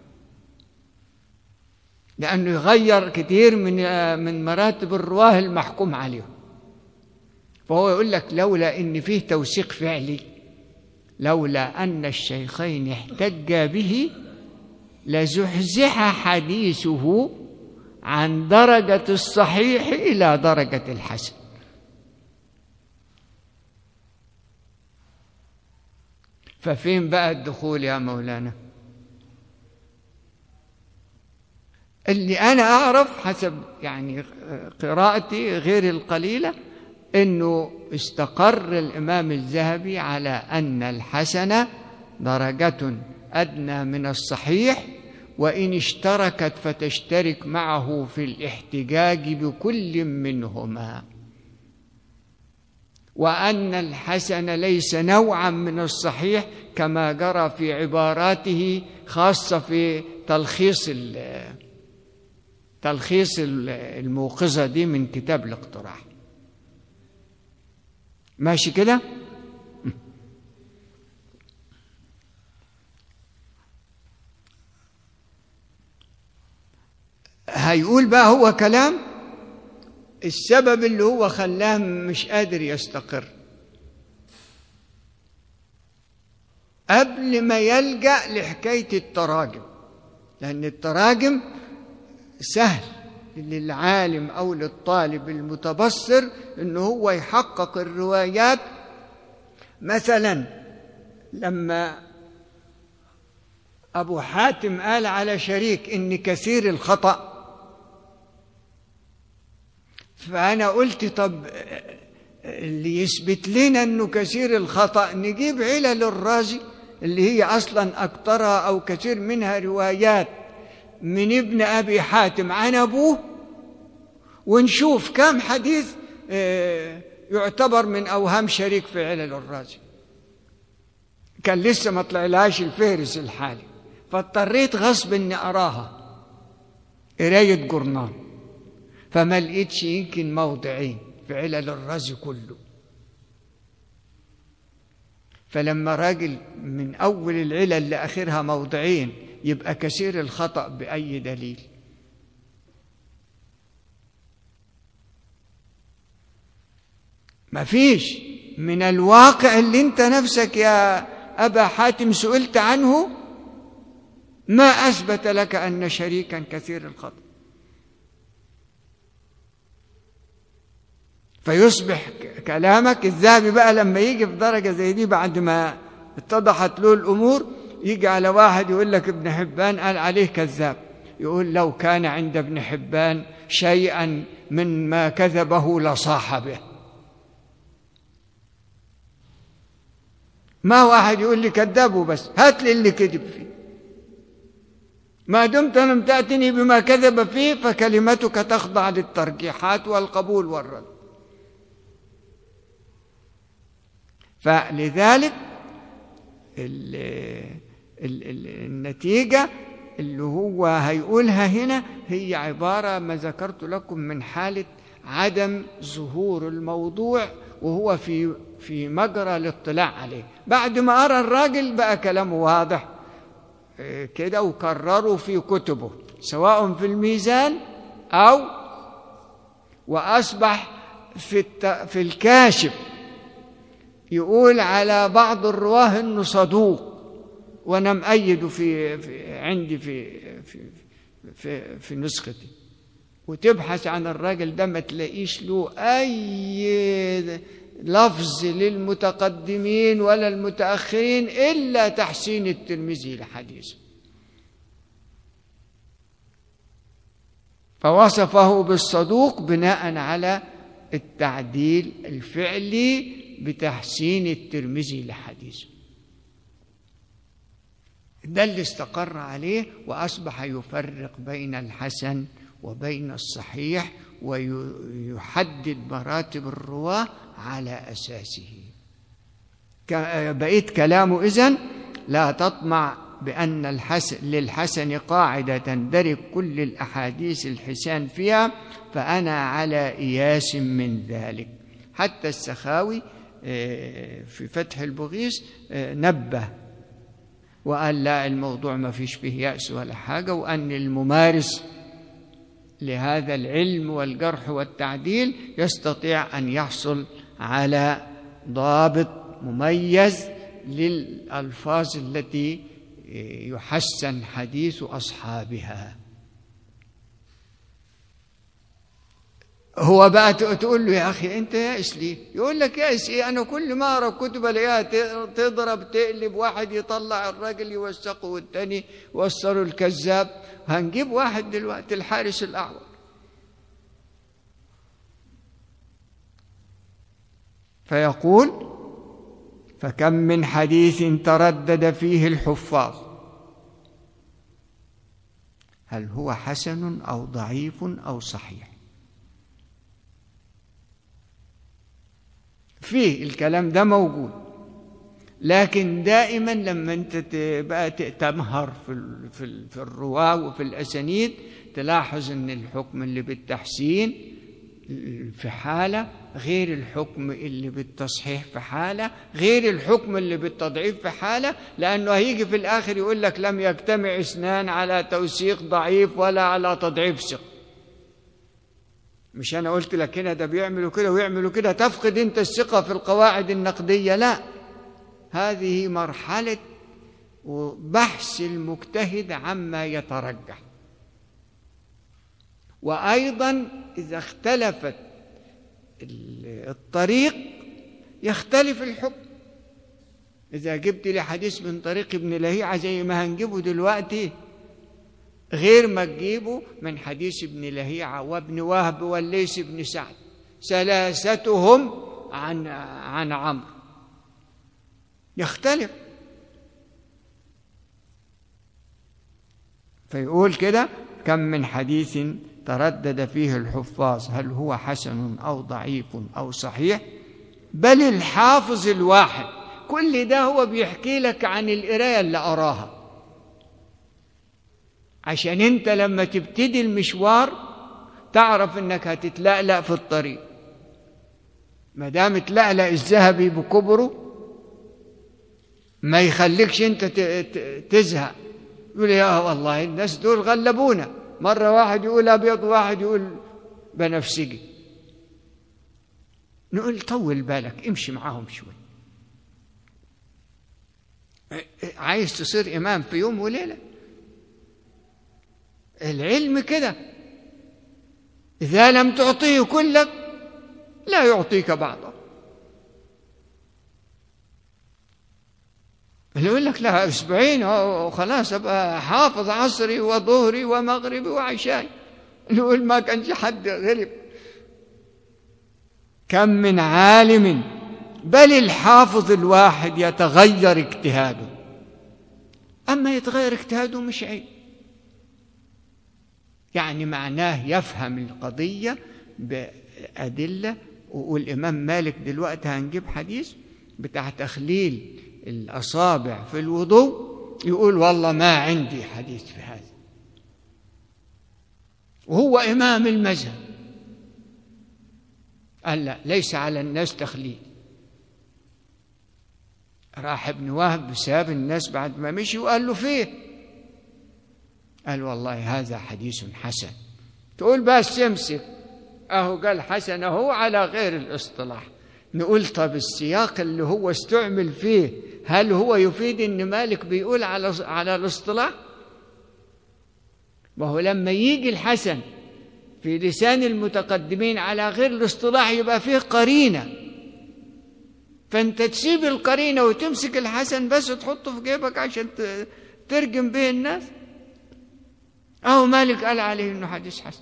لانه يغير كتير من من مراتب الرواه المحكوم عليهم فهو يقول لك لولا ان فيه توثيق فعلي لولا ان الشيخين احتجا به لزحزح حديثه عن درجة الصحيح إلى درجة الحسن ففين بقى الدخول يا مولانا اللي أنا أعرف حسب يعني قراءتي غير القليلة أنه استقر الإمام الذهبي على أن الحسن درجة أدنى من الصحيح وإن اشتركت فتشترك معه في الاحتجاج بكل منهما وأن الحسن ليس نوعا من الصحيح كما جرى في عباراته خاصة في تلخيص تلخيص الموقظة دي من كتاب الاقتراح ماشي كده؟ هيقول بقى هو كلام السبب اللي هو خلاه مش قادر يستقر قبل ما يلجأ لحكاية التراجم لأن التراجم سهل للعالم أو للطالب المتبصر إن هو يحقق الروايات مثلا لما أبو حاتم قال على شريك إن كثير الخطأ فأنا قلت طب اللي يثبت لنا أنه كثير الخطأ نجيب علل الرازي اللي هي أصلا أكثرها أو كثير منها روايات من ابن أبي حاتم عن أبوه ونشوف كم حديث يعتبر من أوهام شريك في علل الرازي كان لسه ما طلعلهاش الفهرس الحالي فاضطريت غصب اني اراها قرايه جورنال فما لقيتش يمكن موضعين في علل الرازي كله فلما راجل من اول العلل لاخرها موضعين يبقى كثير الخطا باي دليل مفيش من الواقع اللي انت نفسك يا ابا حاتم سئلت عنه ما اثبت لك ان شريكا كثير الخطا فيصبح كلامك الذهبي بقى لما يجي في درجه زي دي بعد ما اتضحت له الامور يجي على واحد يقول لك ابن حبان قال عليه كذاب يقول لو كان عند ابن حبان شيئا من ما كذبه لصاح به ما واحد يقول لي كذاب وبس هات لي اللي كذب فيه ما دمت لم تأتني بما كذب فيه فكلمتك تخضع للترجيحات والقبول والرد فلذلك ال ال ال النتيجة اللي هو هيقولها هنا هي عبارة ما ذكرت لكم من حالة عدم ظهور الموضوع وهو في في مجرى الاطلاع عليه بعد ما أرى الراجل بقى كلامه واضح كده وكرروا في كتبه سواء في الميزان أو وأصبح في الت... في الكاشف يقول على بعض الرواه انه صدوق وانا مأيده في, في عندي في في في, في نسختي وتبحث عن الراجل ده ما تلاقيش له اي لفظ للمتقدمين ولا المتاخرين الا تحسين الترمذي لحديثه فوصفه بالصدوق بناء على التعديل الفعلي بتحسين الترمذي لحديثه ده اللي استقر عليه واصبح يفرق بين الحسن وبين الصحيح ويحدد مراتب الرواه على اساسه بقيت كلامه اذن لا تطمع بان الحسن للحسن قاعده تندرج كل الاحاديث الحسان فيها فانا على اياس من ذلك حتى السخاوي في فتح البغيث نبه وقال لا الموضوع ما فيش فيه يأس ولا حاجة وأن الممارس لهذا العلم والجرح والتعديل يستطيع أن يحصل على ضابط مميز للألفاظ التي يحسن حديث أصحابها هو بقى تقول له يا اخي انت يائس ليه؟ يقول لك يائس ايه؟ انا كل ما اقرا كتب الاقيها تضرب تقلب واحد يطلع الراجل يوثقه والتاني يوصله الكذاب هنجيب واحد دلوقتي الحارس الاعور فيقول فكم من حديث تردد فيه الحفاظ هل هو حسن او ضعيف او صحيح فيه الكلام ده موجود لكن دائما لما انت تبقى تمهر في في في الرواه وفي الاسانيد تلاحظ ان الحكم اللي بالتحسين في حاله غير الحكم اللي بالتصحيح في حاله غير الحكم اللي بالتضعيف في حاله لانه هيجي في الاخر يقول لك لم يجتمع اثنان على توثيق ضعيف ولا على تضعيف ثقه مش انا قلت لك هنا ده بيعملوا كده ويعملوا كده تفقد انت الثقه في القواعد النقديه لا هذه مرحله بحث المجتهد عما يترجح وايضا اذا اختلفت الطريق يختلف الحكم اذا جبت لي حديث من طريق ابن لهيعه زي ما هنجيبه دلوقتي غير ما تجيبه من حديث ابن لهيعة وابن وهب والليث بن سعد ثلاثتهم عن عن عمرو يختلف فيقول كده كم من حديث تردد فيه الحفاظ هل هو حسن او ضعيف او صحيح بل الحافظ الواحد كل ده هو بيحكي لك عن القرايه اللي اراها عشان انت لما تبتدي المشوار تعرف انك هتتلألأ في الطريق ما دام اتلألأ الذهبي بكبره ما يخليكش انت تزهق يقول يا والله الناس دول غلبونا مرة واحد يقول أبيض واحد يقول بنفسجي نقول طول بالك امشي معاهم شوي عايز تصير إمام في يوم وليلة العلم كده إذا لم تعطيه كلك لا يعطيك بعضه اللي يقول لك لا اسبوعين وخلاص ابقى حافظ عصري وظهري ومغربي وعشاي اللي يقول ما كانش حد غلب كم من عالم بل الحافظ الواحد يتغير اجتهاده اما يتغير اجتهاده مش عيب يعني معناه يفهم القضيه بادله والامام مالك دلوقتي هنجيب حديث بتاع تخليل الأصابع في الوضوء يقول والله ما عندي حديث في هذا وهو إمام المذهب قال لا ليس على الناس تخليل راح ابن وهب ساب الناس بعد ما مشي وقال له فيه قال والله هذا حديث حسن تقول بس امسك اهو قال حسن اهو على غير الاصطلاح نقول طب السياق اللي هو استعمل فيه هل هو يفيد ان مالك بيقول على على الاصطلاح ما هو لما يجي الحسن في لسان المتقدمين على غير الاصطلاح يبقى فيه قرينه فانت تسيب القرينه وتمسك الحسن بس وتحطه في جيبك عشان ترجم به الناس أو مالك قال عليه انه حديث حسن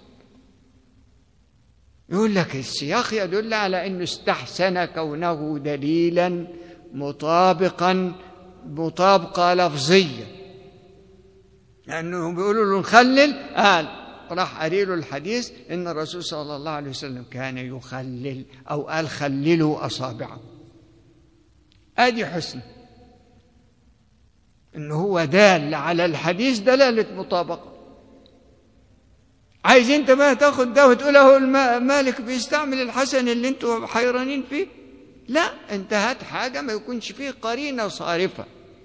يقول لك السياق يدل على انه استحسن كونه دليلا مطابقا مطابقه لفظيه لانه بيقولوا له نخلل قال راح قري له الحديث ان الرسول صلى الله عليه وسلم كان يخلل او قال خللوا اصابعه ادي حسن انه هو دال على الحديث دلاله مطابقه عايز انت بقى تاخد ده وتقول اهو مالك بيستعمل الحسن اللي انتوا حيرانين فيه لا انت هات حاجه ما يكونش فيه قرينه صارفه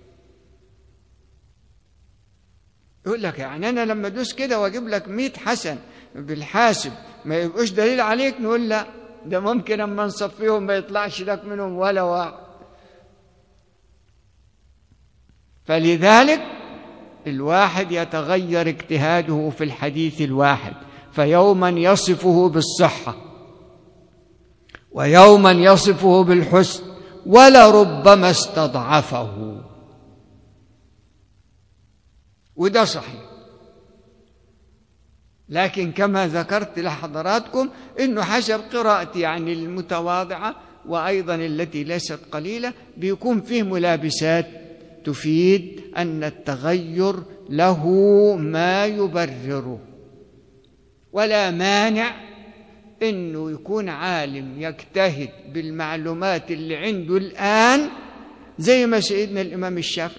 يقول لك يعني انا لما ادوس كده واجيب لك 100 حسن بالحاسب ما يبقوش دليل عليك نقول لا ده ممكن اما نصفيهم ما يطلعش لك منهم ولا واحد فلذلك الواحد يتغير اجتهاده في الحديث الواحد فيوما يصفه بالصحه ويوما يصفه بالحسن ولربما استضعفه وده صحيح لكن كما ذكرت لحضراتكم انه حسب قراءتي يعني المتواضعه وايضا التي ليست قليله بيكون فيه ملابسات تفيد ان التغير له ما يبرره ولا مانع انه يكون عالم يجتهد بالمعلومات اللي عنده الان زي ما سيدنا الامام الشافعي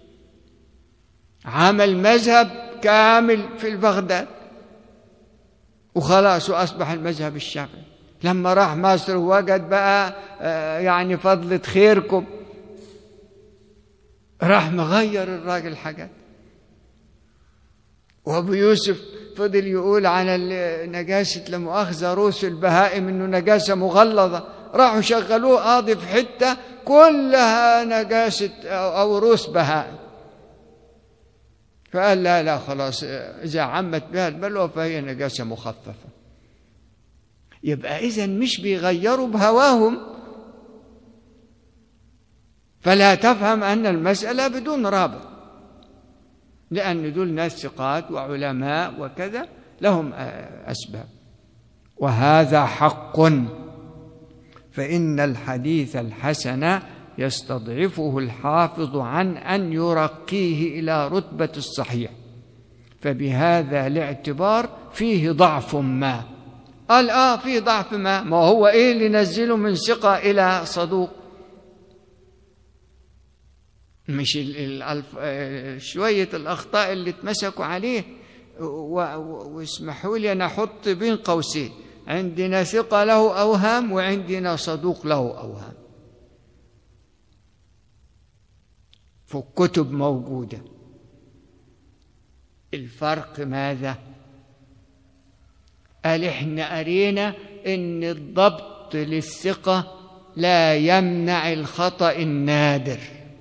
عمل مذهب كامل في بغداد وخلاص واصبح المذهب الشافعي لما راح مصر وجد بقى يعني فضلة خيركم راح مغير الراجل حاجات وابو يوسف فضل يقول على نجاسة لمؤاخذة روس البهائم انه نجاسة مغلظة راحوا شغلوه قاضي في حتة كلها نجاسة او روس بهائم فقال لا لا خلاص إذا عمت بها البلوى فهي نجاسة مخففة يبقى إذا مش بيغيروا بهواهم فلا تفهم أن المسألة بدون رابط لأن دول ناس ثقات وعلماء وكذا لهم أسباب وهذا حق فإن الحديث الحسن يستضعفه الحافظ عن أن يرقيه إلى رتبة الصحيح فبهذا الاعتبار فيه ضعف ما قال آه فيه ضعف ما ما هو إيه اللي نزله من ثقة إلى صدوق مش شوية الأخطاء اللي اتمسكوا عليه واسمحوا لي أنا أحط بين قوسين عندنا ثقة له أوهام وعندنا صدوق له أوهام فالكتب موجودة الفرق ماذا؟ قال احنا قرينا ان الضبط للثقة لا يمنع الخطأ النادر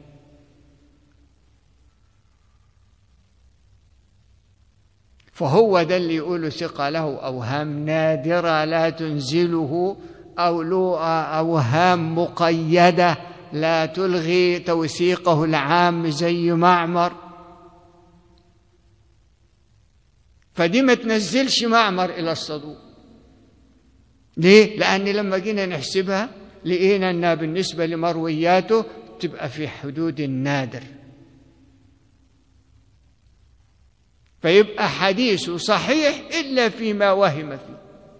فهو ده اللي يقول ثقة له أوهام نادرة لا تنزله أو له أوهام مقيدة لا تلغي توثيقه العام زي معمر فدي ما تنزلش معمر إلى الصدوق ليه؟ لأن لما جينا نحسبها لقينا أنها بالنسبة لمروياته تبقى في حدود النادر فيبقى حديثه صحيح إلا فيما وهم فيه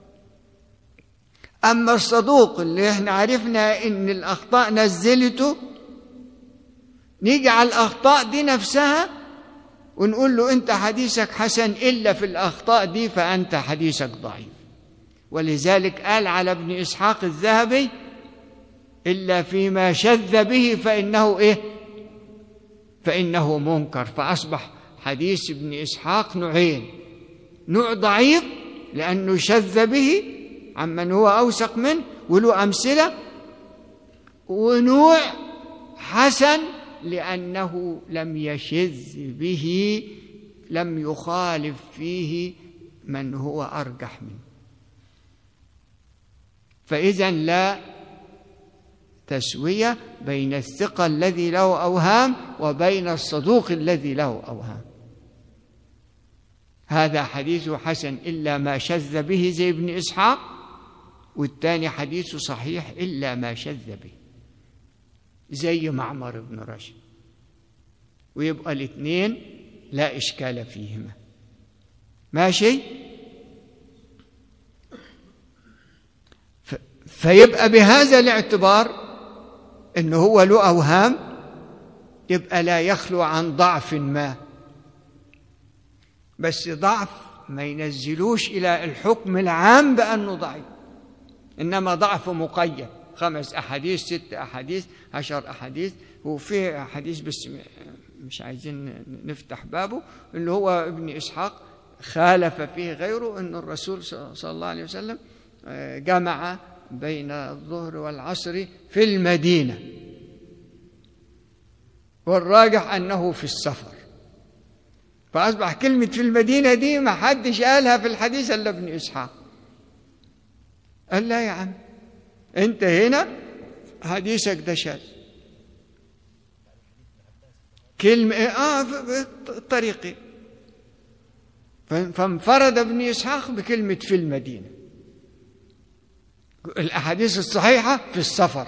أما الصدوق اللي احنا عرفنا إن الأخطاء نزلته نيجي على الأخطاء دي نفسها ونقول له أنت حديثك حسن إلا في الأخطاء دي فأنت حديثك ضعيف ولذلك قال على ابن إسحاق الذهبي إلا فيما شذ به فإنه إيه فإنه منكر فأصبح حديث ابن إسحاق نوعين نوع ضعيف لأنه شذ به عمن هو أوثق منه وله أمثلة ونوع حسن لأنه لم يشذ به لم يخالف فيه من هو أرجح منه فإذا لا تسوية بين الثقة الذي له أوهام وبين الصدوق الذي له أوهام هذا حديث حسن إلا ما شذ به زي ابن إسحاق والثاني حديث صحيح إلا ما شذ به زي معمر بن رشد ويبقى الاثنين لا إشكال فيهما ماشي فيبقى بهذا الاعتبار انه هو له اوهام يبقى لا يخلو عن ضعف ما بس ضعف ما ينزلوش الى الحكم العام بانه ضعيف انما ضعف مقيد خمس احاديث ست احاديث عشر احاديث وفي احاديث بس مش عايزين نفتح بابه اللي هو ابن اسحاق خالف فيه غيره ان الرسول صلى الله عليه وسلم جمع بين الظهر والعصر في المدينه والراجح انه في السفر فاصبح كلمه في المدينه دي ما حدش قالها في الحديث الا ابن اسحاق قال لا يا عم انت هنا حديثك ده شاذ كلمة اه طريقي فانفرد ابن اسحاق بكلمة في المدينة الأحاديث الصحيحة في السفر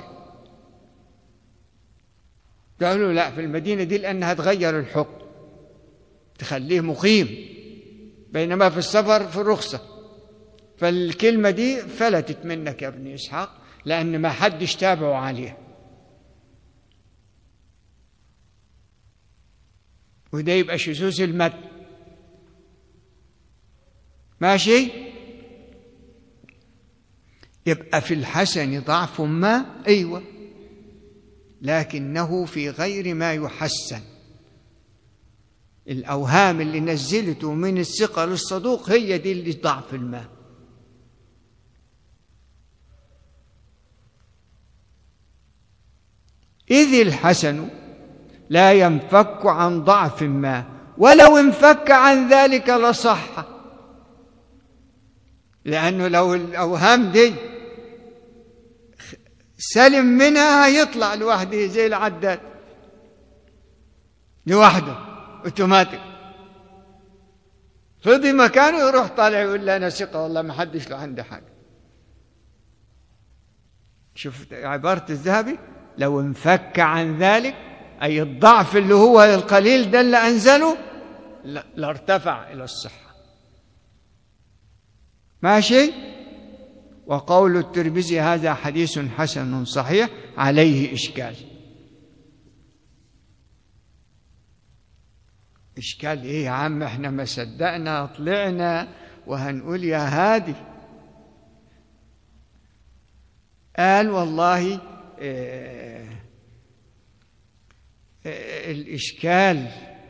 قالوا لا في المدينة دي لأنها تغير الحكم تخليه مقيم بينما في السفر في الرخصة فالكلمة دي فلتت منك يا ابن إسحاق لأن ما حدش تابعه عليها وده يبقى شذوذ المد ماشي يبقى في الحسن ضعف ما ايوه لكنه في غير ما يحسن الاوهام اللي نزلته من الثقه للصدوق هي دي اللي ضعف الماء اذ الحسن لا ينفك عن ضعف ما ولو انفك عن ذلك لصح لأنه لو الأوهام دي سلم منها هيطلع لوحده زي العداد لوحده اوتوماتيك فضي مكانه يروح طالع يقول لا انا ثقه والله ما حدش له عندي حاجه شوف عباره الذهبي لو انفك عن ذلك اي الضعف اللي هو القليل ده اللي انزله لارتفع الى الصحه ماشي وقول الترمذي هذا حديث حسن صحيح عليه اشكال إشكال إيه يا عم إحنا ما صدقنا طلعنا وهنقول يا هادي قال والله آه آه الإشكال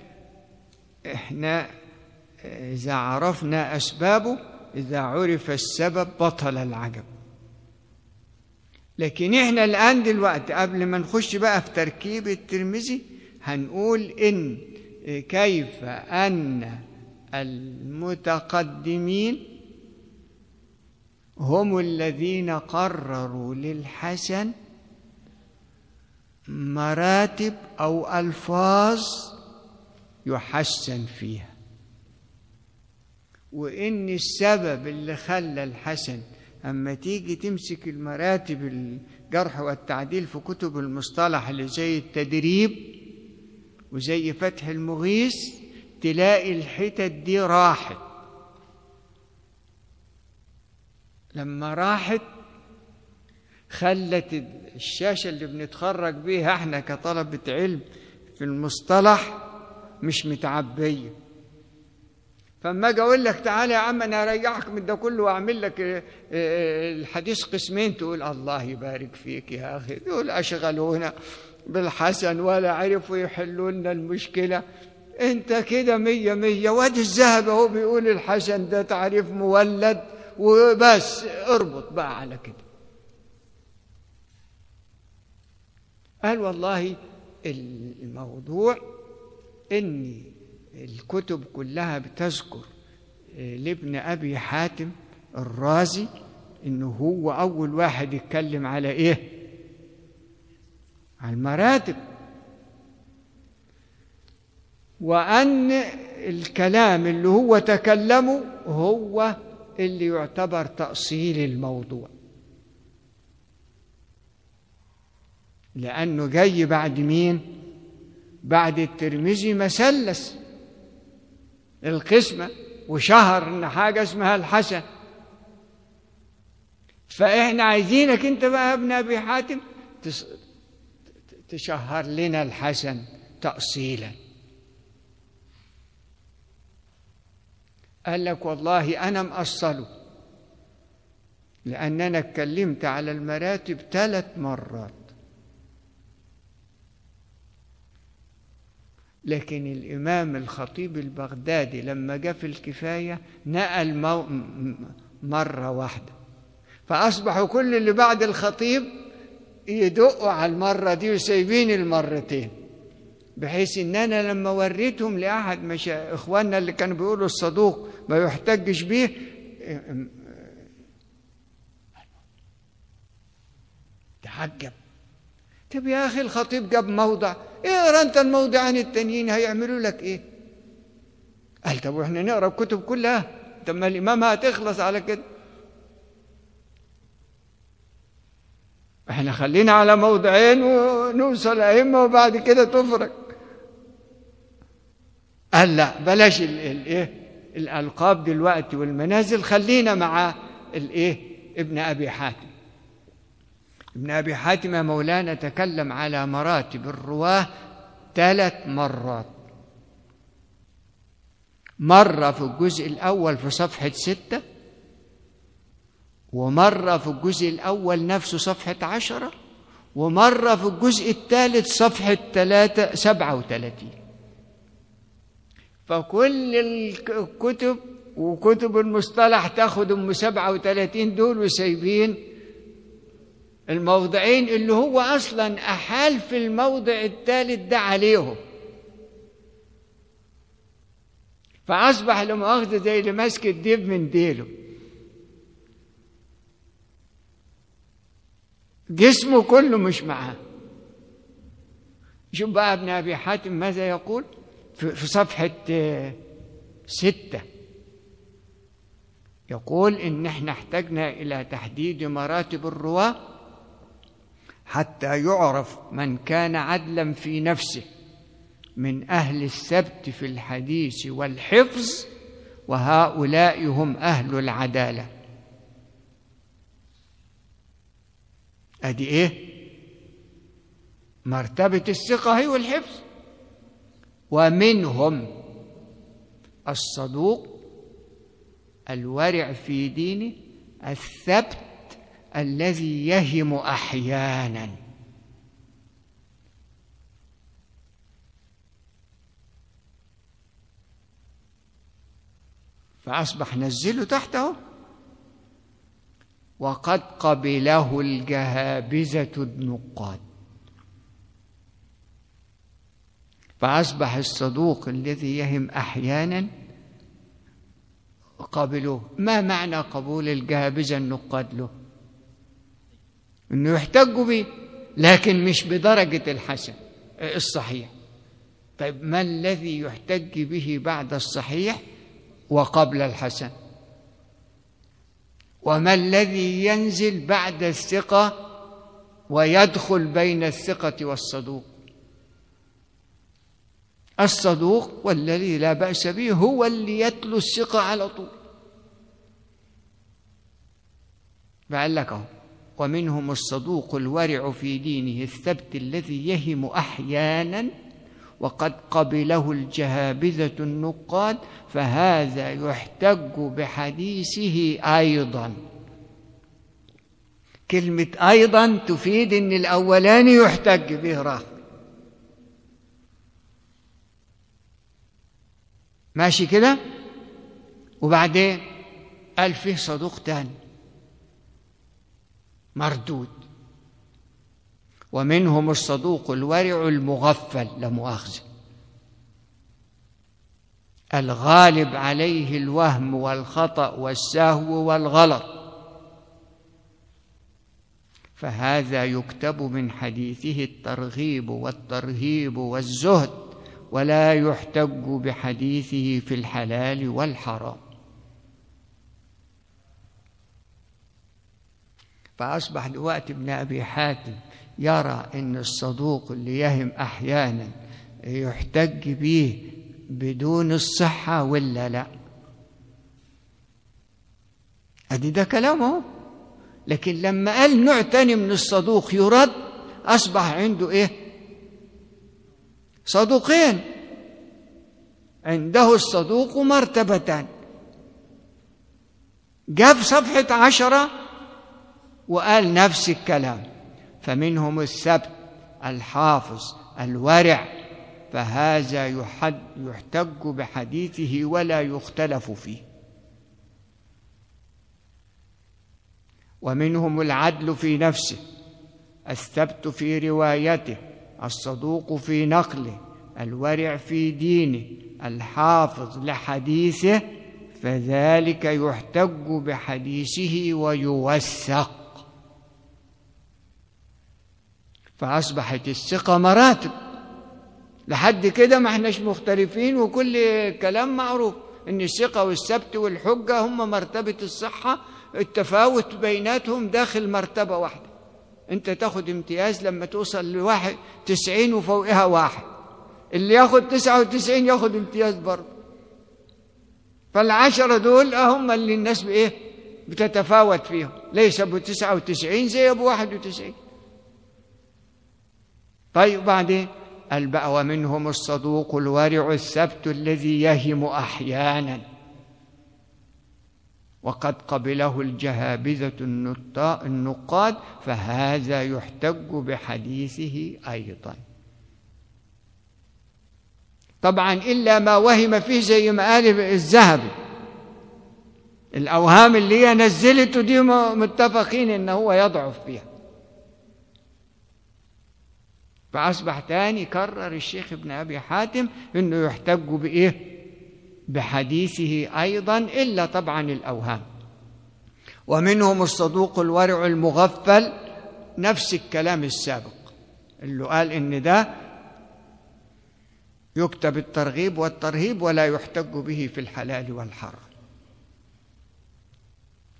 إحنا إذا عرفنا أسبابه إذا عرف السبب بطل العجب لكن إحنا الآن دلوقتي قبل ما نخش بقى في تركيب الترمذي هنقول إن كيف ان المتقدمين هم الذين قرروا للحسن مراتب او الفاظ يحسن فيها وان السبب اللي خلى الحسن اما تيجي تمسك المراتب الجرح والتعديل في كتب المصطلح اللي زي التدريب وزي فتح المغيث تلاقي الحتت دي راحت لما راحت خلت الشاشة اللي بنتخرج بيها احنا كطلبة علم في المصطلح مش متعبية فما اجي اقول لك تعالى يا عم انا اريحك من ده كله واعمل لك الحديث قسمين تقول الله يبارك فيك يا اخي دول اشغلونا بالحسن ولا عرفوا يحلوا لنا المشكلة انت كده مية مية وادي الذهب اهو بيقول الحسن ده تعريف مولد وبس اربط بقى على كده قال والله الموضوع ان الكتب كلها بتذكر لابن ابي حاتم الرازي انه هو اول واحد يتكلم على ايه على المراتب وأن الكلام اللي هو تكلمه هو اللي يعتبر تأصيل الموضوع لأنه جاي بعد مين؟ بعد الترمذي مثلث القسمة وشهر إن حاجة اسمها الحسن فإحنا عايزينك أنت بقى يا ابن أبي حاتم تشهر لنا الحسن تأصيلا قال لك والله أنا مأصله لأننا اتكلمت على المراتب ثلاث مرات لكن الإمام الخطيب البغدادي لما جاء في الكفاية نقل مو... مرة واحدة فأصبحوا كل اللي بعد الخطيب يدقوا على المرة دي وسايبين المرتين بحيث ان انا لما وريتهم لاحد مش اخواننا اللي كانوا بيقولوا الصدوق ما يحتجش بيه تعجب طب يا اخي الخطيب جاب موضع اقرا انت الموضعين التانيين هيعملوا لك ايه قال طب واحنا نقرا الكتب كلها طب ما الامام هتخلص على كده احنا خلينا على موضعين ونوصل ائمه وبعد كده تفرق قال لا بلاش الايه الالقاب دلوقتي والمنازل خلينا مع الايه ابن ابي حاتم ابن ابي حاتم يا مولانا تكلم على مراتب الرواه ثلاث مرات مرة في الجزء الأول في صفحة ستة ومرة في الجزء الأول نفسه صفحة عشرة ومرة في الجزء الثالث صفحة ثلاثة سبعة وثلاثين فكل الكتب وكتب المصطلح تاخد ام سبعة وثلاثين دول وسايبين الموضعين اللي هو اصلا احال في الموضع الثالث ده عليهم فاصبح لمؤاخذة زي اللي ماسك الديب من ديله جسمه كله مش معاه شوف بقى ابن ابي حاتم ماذا يقول في صفحه سته يقول إن احنا احتجنا إلى تحديد مراتب الرواة حتى يعرف من كان عدلا في نفسه من أهل السبت في الحديث والحفظ وهؤلاء هم أهل العدالة أدي إيه؟ مرتبة الثقة هي والحفظ ومنهم الصدوق الورع في دينه الثبت الذي يهم احيانا فاصبح نزله تحته وقد قبله الجهابذه النقاد فاصبح الصدوق الذي يهم احيانا قبلوه ما معنى قبول الجهابذة النقاد له انه يحتجوا به لكن مش بدرجة الحسن الصحيح طيب ما الذي يحتج به بعد الصحيح وقبل الحسن وما الذي ينزل بعد الثقة ويدخل بين الثقة والصدوق الصدوق والذي لا بأس به هو اللي يتلو الثقة على طول بقول لك اهو ومنهم الصدوق الورع في دينه الثبت الذي يهم احيانا وقد قبله الجهابذه النقاد فهذا يحتج بحديثه ايضا كلمه ايضا تفيد ان الاولاني يحتج به راح ماشي كده وبعدين قال فيه صدوق تاني مردود ومنهم الصدوق الورع المغفل لا مؤاخذه الغالب عليه الوهم والخطا والسهو والغلط فهذا يكتب من حديثه الترغيب والترهيب والزهد ولا يحتج بحديثه في الحلال والحرام فأصبح دلوقتي ابن أبي حاتم يرى أن الصدوق اللي يهم أحيانا يحتج به بدون الصحة ولا لا أدي ده كلامه لكن لما قال نوع تاني من الصدوق يرد أصبح عنده إيه صدوقين عنده الصدوق مرتبتان جاب صفحة عشرة وقال نفس الكلام فمنهم السبت الحافظ الورع فهذا يحد يحتج بحديثه ولا يختلف فيه ومنهم العدل في نفسه الثبت في روايته الصدوق في نقله الورع في دينه الحافظ لحديثه فذلك يحتج بحديثه ويوثق فأصبحت الثقة مراتب لحد كده ما احناش مختلفين وكل كلام معروف ان الثقة والسبت والحجة هم مرتبة الصحة التفاوت بيناتهم داخل مرتبة واحدة انت تاخد امتياز لما توصل لواحد تسعين وفوقها واحد اللي ياخد تسعة وتسعين ياخد امتياز برضه فالعشرة دول هم اللي الناس بإيه بتتفاوت فيهم ليس أبو تسعة وتسعين زي أبو واحد وتسعين طيب بعدين قال بقى ومنهم الصدوق الورع الثبت الذي يهم أحيانا وقد قبله الجهابذة النقاد فهذا يحتج بحديثه أيضا طبعا إلا ما وهم فيه زي ما قال الذهبي الأوهام اللي هي نزلته دي متفقين إن هو يضعف فيها فأصبح تاني كرر الشيخ ابن أبي حاتم إنه يحتج بإيه؟ بحديثه أيضا إلا طبعا الأوهام ومنهم الصدوق الورع المغفل نفس الكلام السابق اللي قال إن ده يكتب الترغيب والترهيب ولا يحتج به في الحلال والحرام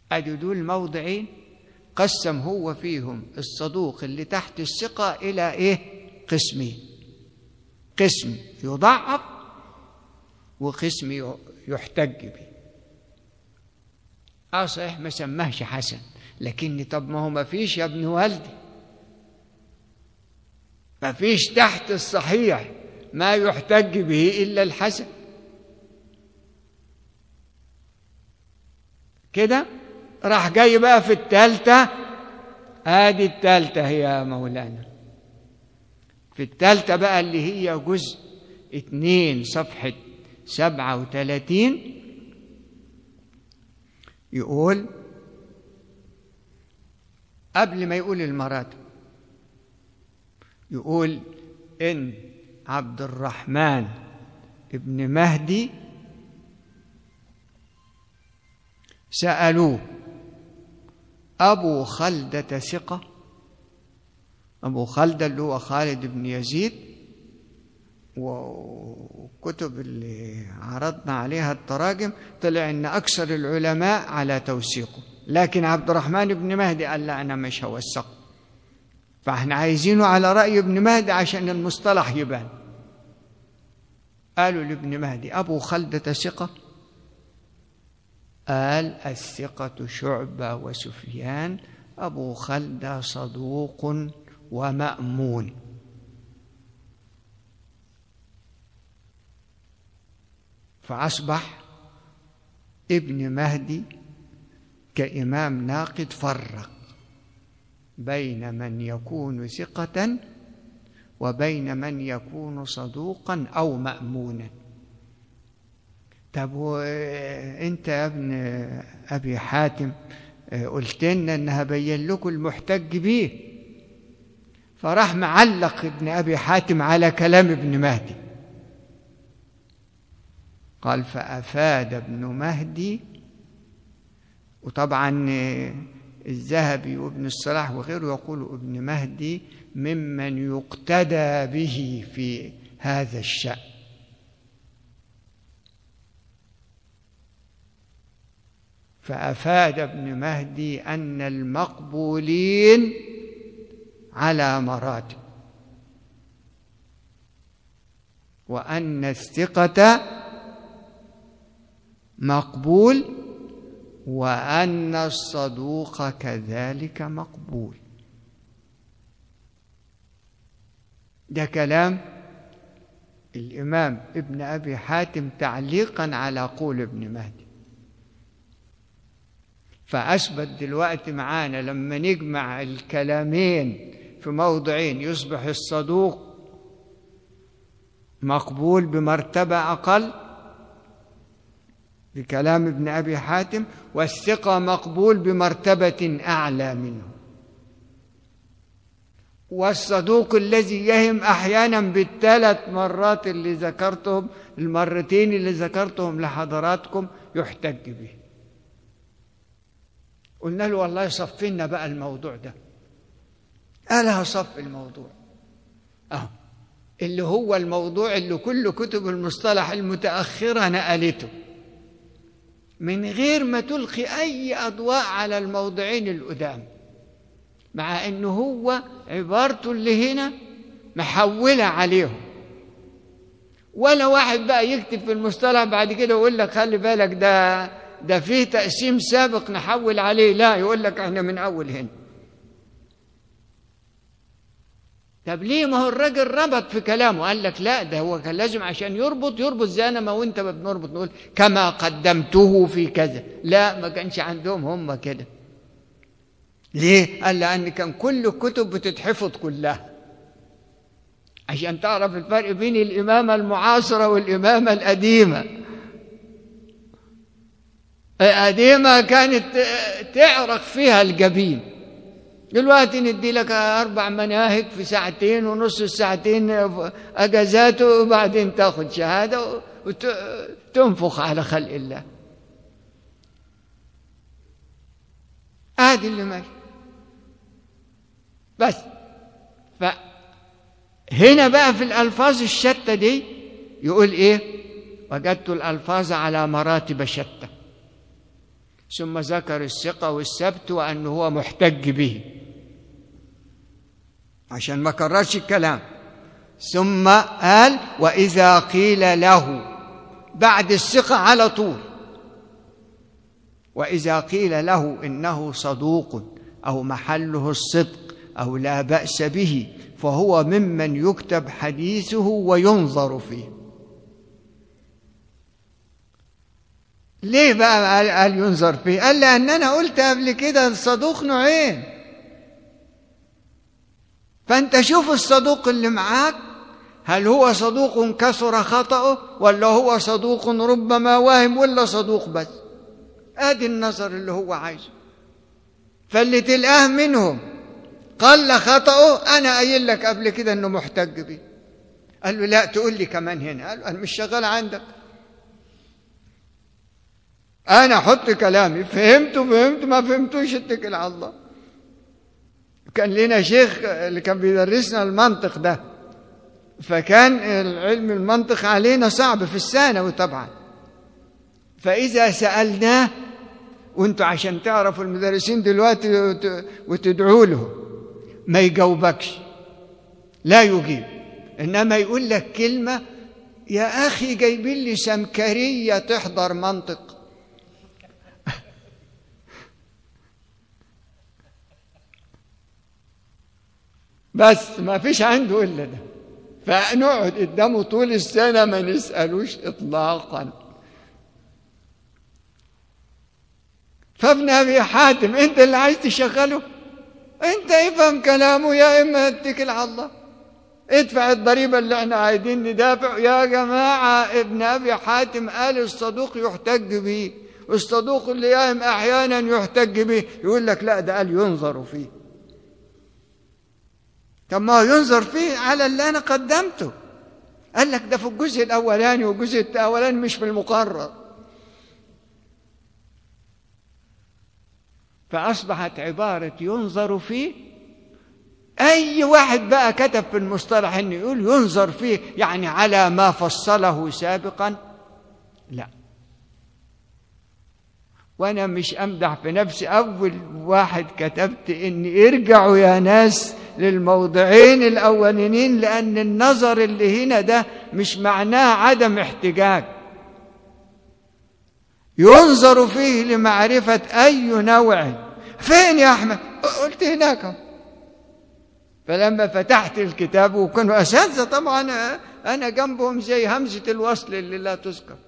ادي دول موضعين قسم هو فيهم الصدوق اللي تحت الثقة إلى إيه؟ قسمين قسم يضعف وقسم يحتج به اه صحيح ما سماهش حسن لكني طب ما هو ما فيش يا ابن والدي ما فيش تحت الصحيح ما يحتج به إلا الحسن كده راح جاي بقى في التالتة ادي التالتة هي يا مولانا في التالتة بقى اللي هي جزء اتنين صفحة سبعة وتلاتين يقول قبل ما يقول المراتب يقول إن عبد الرحمن ابن مهدي سألوه أبو خلدة ثقة أبو خلدة اللي هو خالد بن يزيد وكتب اللي عرضنا عليها التراجم طلع ان اكثر العلماء على توثيقه لكن عبد الرحمن بن مهدي قال لا انا مش هوثقه فاحنا عايزينه على راي ابن مهدي عشان المصطلح يبان قالوا لابن مهدي ابو خلدة ثقه قال الثقة شعبة وسفيان أبو خلدة صدوق ومأمون فأصبح ابن مهدي كإمام ناقد فرق بين من يكون ثقة وبين من يكون صدوقا أو مأمونا طب وانت يا ابن ابي حاتم قلت لنا ان هبين لكم المحتج به فراح معلق ابن ابي حاتم على كلام ابن مهدي قال فافاد ابن مهدي وطبعا الذهبي وابن الصلاح وغيره يقول ابن مهدي ممن يقتدى به في هذا الشأن فافاد ابن مهدي ان المقبولين على مراتب وان الثقه مقبول وان الصدوق كذلك مقبول ده كلام الامام ابن ابي حاتم تعليقا على قول ابن مهدي فأثبت دلوقتي معانا لما نجمع الكلامين في موضعين يصبح الصدوق مقبول بمرتبة أقل بكلام ابن أبي حاتم والثقة مقبول بمرتبة أعلى منه والصدوق الذي يهم أحيانا بالثلاث مرات اللي ذكرتهم المرتين اللي ذكرتهم لحضراتكم يحتج به قلنا له والله صفي لنا بقى الموضوع ده قال هصف الموضوع اهو اللي هو الموضوع اللي كل كتب المصطلح المتأخرة نقلته من غير ما تلقي أي أضواء على الموضعين القدام مع أنه هو عبارته اللي هنا محولة عليهم ولا واحد بقى يكتب في المصطلح بعد كده ويقول لك خلي بالك ده ده فيه تقسيم سابق نحول عليه لا يقول لك احنا من اول هنا طب ليه ما هو الراجل ربط في كلامه قال لك لا ده هو كان لازم عشان يربط يربط زي انا ما وانت ما بنربط نقول كما قدمته في كذا لا ما كانش عندهم هم كده ليه قال لان كان كل الكتب بتتحفظ كلها عشان تعرف الفرق بين الامامه المعاصره والامامه القديمه قديمة كانت تعرق فيها الجبين دلوقتي ندي لك أربع مناهج في ساعتين ونص ساعتين أجازات وبعدين تاخد شهادة وتنفخ على خلق الله ادي اللي ماشي بس فهنا بقى في الألفاظ الشتى دي يقول إيه وجدت الألفاظ على مراتب شتى ثم ذكر الثقة والسبت وأنه هو محتج به عشان ما كررش الكلام ثم قال وإذا قيل له بعد الثقة على طول وإذا قيل له إنه صدوق أو محله الصدق أو لا بأس به فهو ممن يكتب حديثه وينظر فيه ليه بقى قال, قال ينظر فيه قال لأن أنا قلت قبل كده الصدوق نوعين فأنت شوف الصدوق اللي معاك هل هو صدوق كثر خطأه ولا هو صدوق ربما واهم ولا صدوق بس ادي النظر اللي هو عايزه فاللي تلقاه منهم قل خطأه انا قايل لك قبل كده انه محتج بيه قال له لا تقول لي كمان هنا قال له انا مش شغال عندك انا احط كلامي فهمته فهمت ما فهمتوش اتكل على الله كان لنا شيخ اللي كان بيدرسنا المنطق ده فكان علم المنطق علينا صعب في الثانوي طبعا فإذا سألناه وانتوا عشان تعرفوا المدرسين دلوقتي وتدعوا له ما يجاوبكش لا يجيب إنما يقول لك كلمة يا أخي جايبين لي سمكرية تحضر منطق بس ما فيش عنده إلا ده فنقعد قدامه طول السنة ما نسألوش إطلاقا فابن أبي حاتم أنت اللي عايز تشغله أنت افهم كلامه يا إما اتكل على الله ادفع الضريبة اللي احنا عايزين ندافع يا جماعة ابن أبي حاتم قال الصدوق يحتج به والصدوق اللي يهم أحيانا يحتج به يقول لك لا ده قال ينظر فيه طب ما ينظر فيه على اللي أنا قدمته قال لك ده في الجزء الأولاني والجزء الأولاني مش في المقرر فأصبحت عبارة ينظر فيه أي واحد بقى كتب في المصطلح إنه يقول ينظر فيه يعني على ما فصله سابقا لا وأنا مش أمدح في نفسي أول واحد كتبت إني ارجعوا يا ناس للموضعين الأولين لأن النظر اللي هنا ده مش معناه عدم احتجاج ينظر فيه لمعرفة أي نوع فين يا أحمد قلت هناك فلما فتحت الكتاب وكانوا أساتذة طبعا أنا جنبهم زي همزة الوصل اللي لا تذكر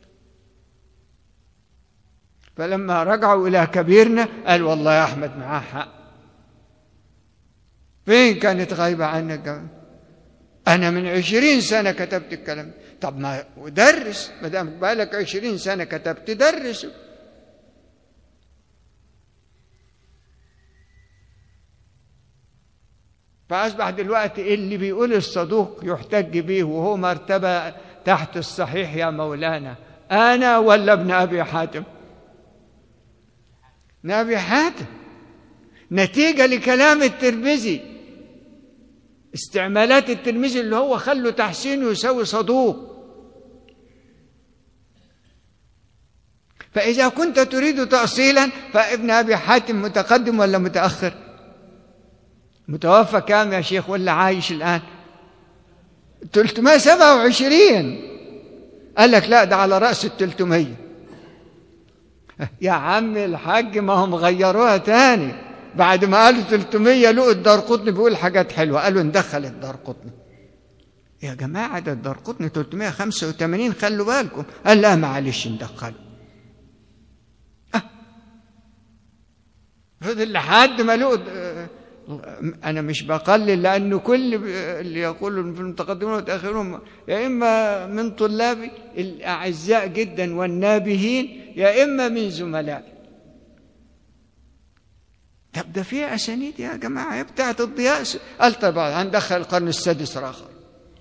فلما رجعوا إلى كبيرنا قال والله يا أحمد معاه حق فين كانت غايبة عنك أنا من عشرين سنة كتبت الكلام طب ما درس ما دام بالك عشرين سنة كتبت درس فأصبح دلوقتي اللي بيقول الصدوق يحتج به وهو مرتبة تحت الصحيح يا مولانا أنا ولا ابن أبي حاتم ابن أبي حاتم نتيجة لكلام الترمذي استعمالات الترمذي اللي هو خلوا تحسينه يساوي صدوق فإذا كنت تريد تأصيلا فابن أبي حاتم متقدم ولا متأخر متوفى كام يا شيخ ولا عايش الآن 327 قال لك لا ده على رأس ال 300 يا عم الحاج ما هم غيروها تاني بعد ما قالوا 300 لقوا الدار قطني بيقول حاجات حلوة قالوا ندخل الدار قطني يا جماعة ده الدار قطني 385 خلوا بالكم قال لا معلش ندخله أه. فضل لحد ما لقوا أنا مش بقلل لأنه كل اللي يقول في المتقدمون والمتأخرون يا إما من طلابي الأعزاء جدا والنابهين يا إما من زملائي طب ده فيها أسانيد يا جماعة بتاعت الضياء قال طبعا هندخل القرن السادس آخر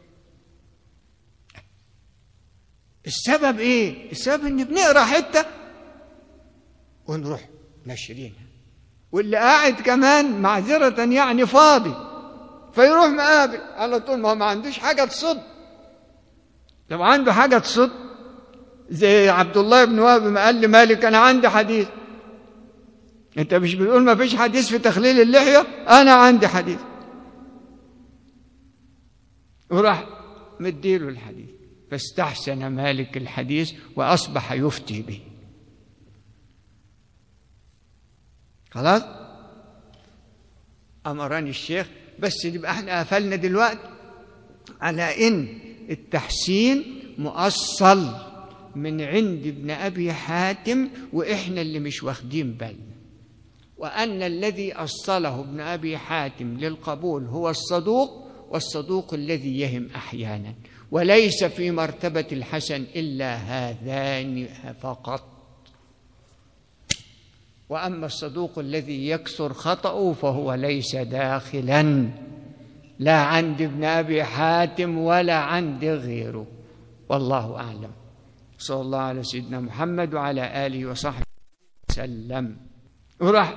السبب إيه؟ السبب إن بنقرأ حتة ونروح نشرينها واللي قاعد كمان معذرة يعني فاضي فيروح مقابل على طول ما هو ما عندوش حاجة تصد لو عنده حاجة تصد زي عبد الله بن وهب ما قال لمالك أنا عندي حديث انت مش بتقول ما فيش حديث في تخليل اللحية انا عندي حديث وراح مديله الحديث فاستحسن مالك الحديث واصبح يفتي به خلاص امرني الشيخ بس يبقى احنا قفلنا دلوقتي على ان التحسين مؤصل من عند ابن ابي حاتم واحنا اللي مش واخدين بالنا وان الذي اصله ابن ابي حاتم للقبول هو الصدوق والصدوق الذي يهم احيانا وليس في مرتبه الحسن الا هذان فقط واما الصدوق الذي يكثر خطاه فهو ليس داخلا لا عند ابن ابي حاتم ولا عند غيره والله اعلم صلى الله على سيدنا محمد وعلى اله وصحبه وسلم وراح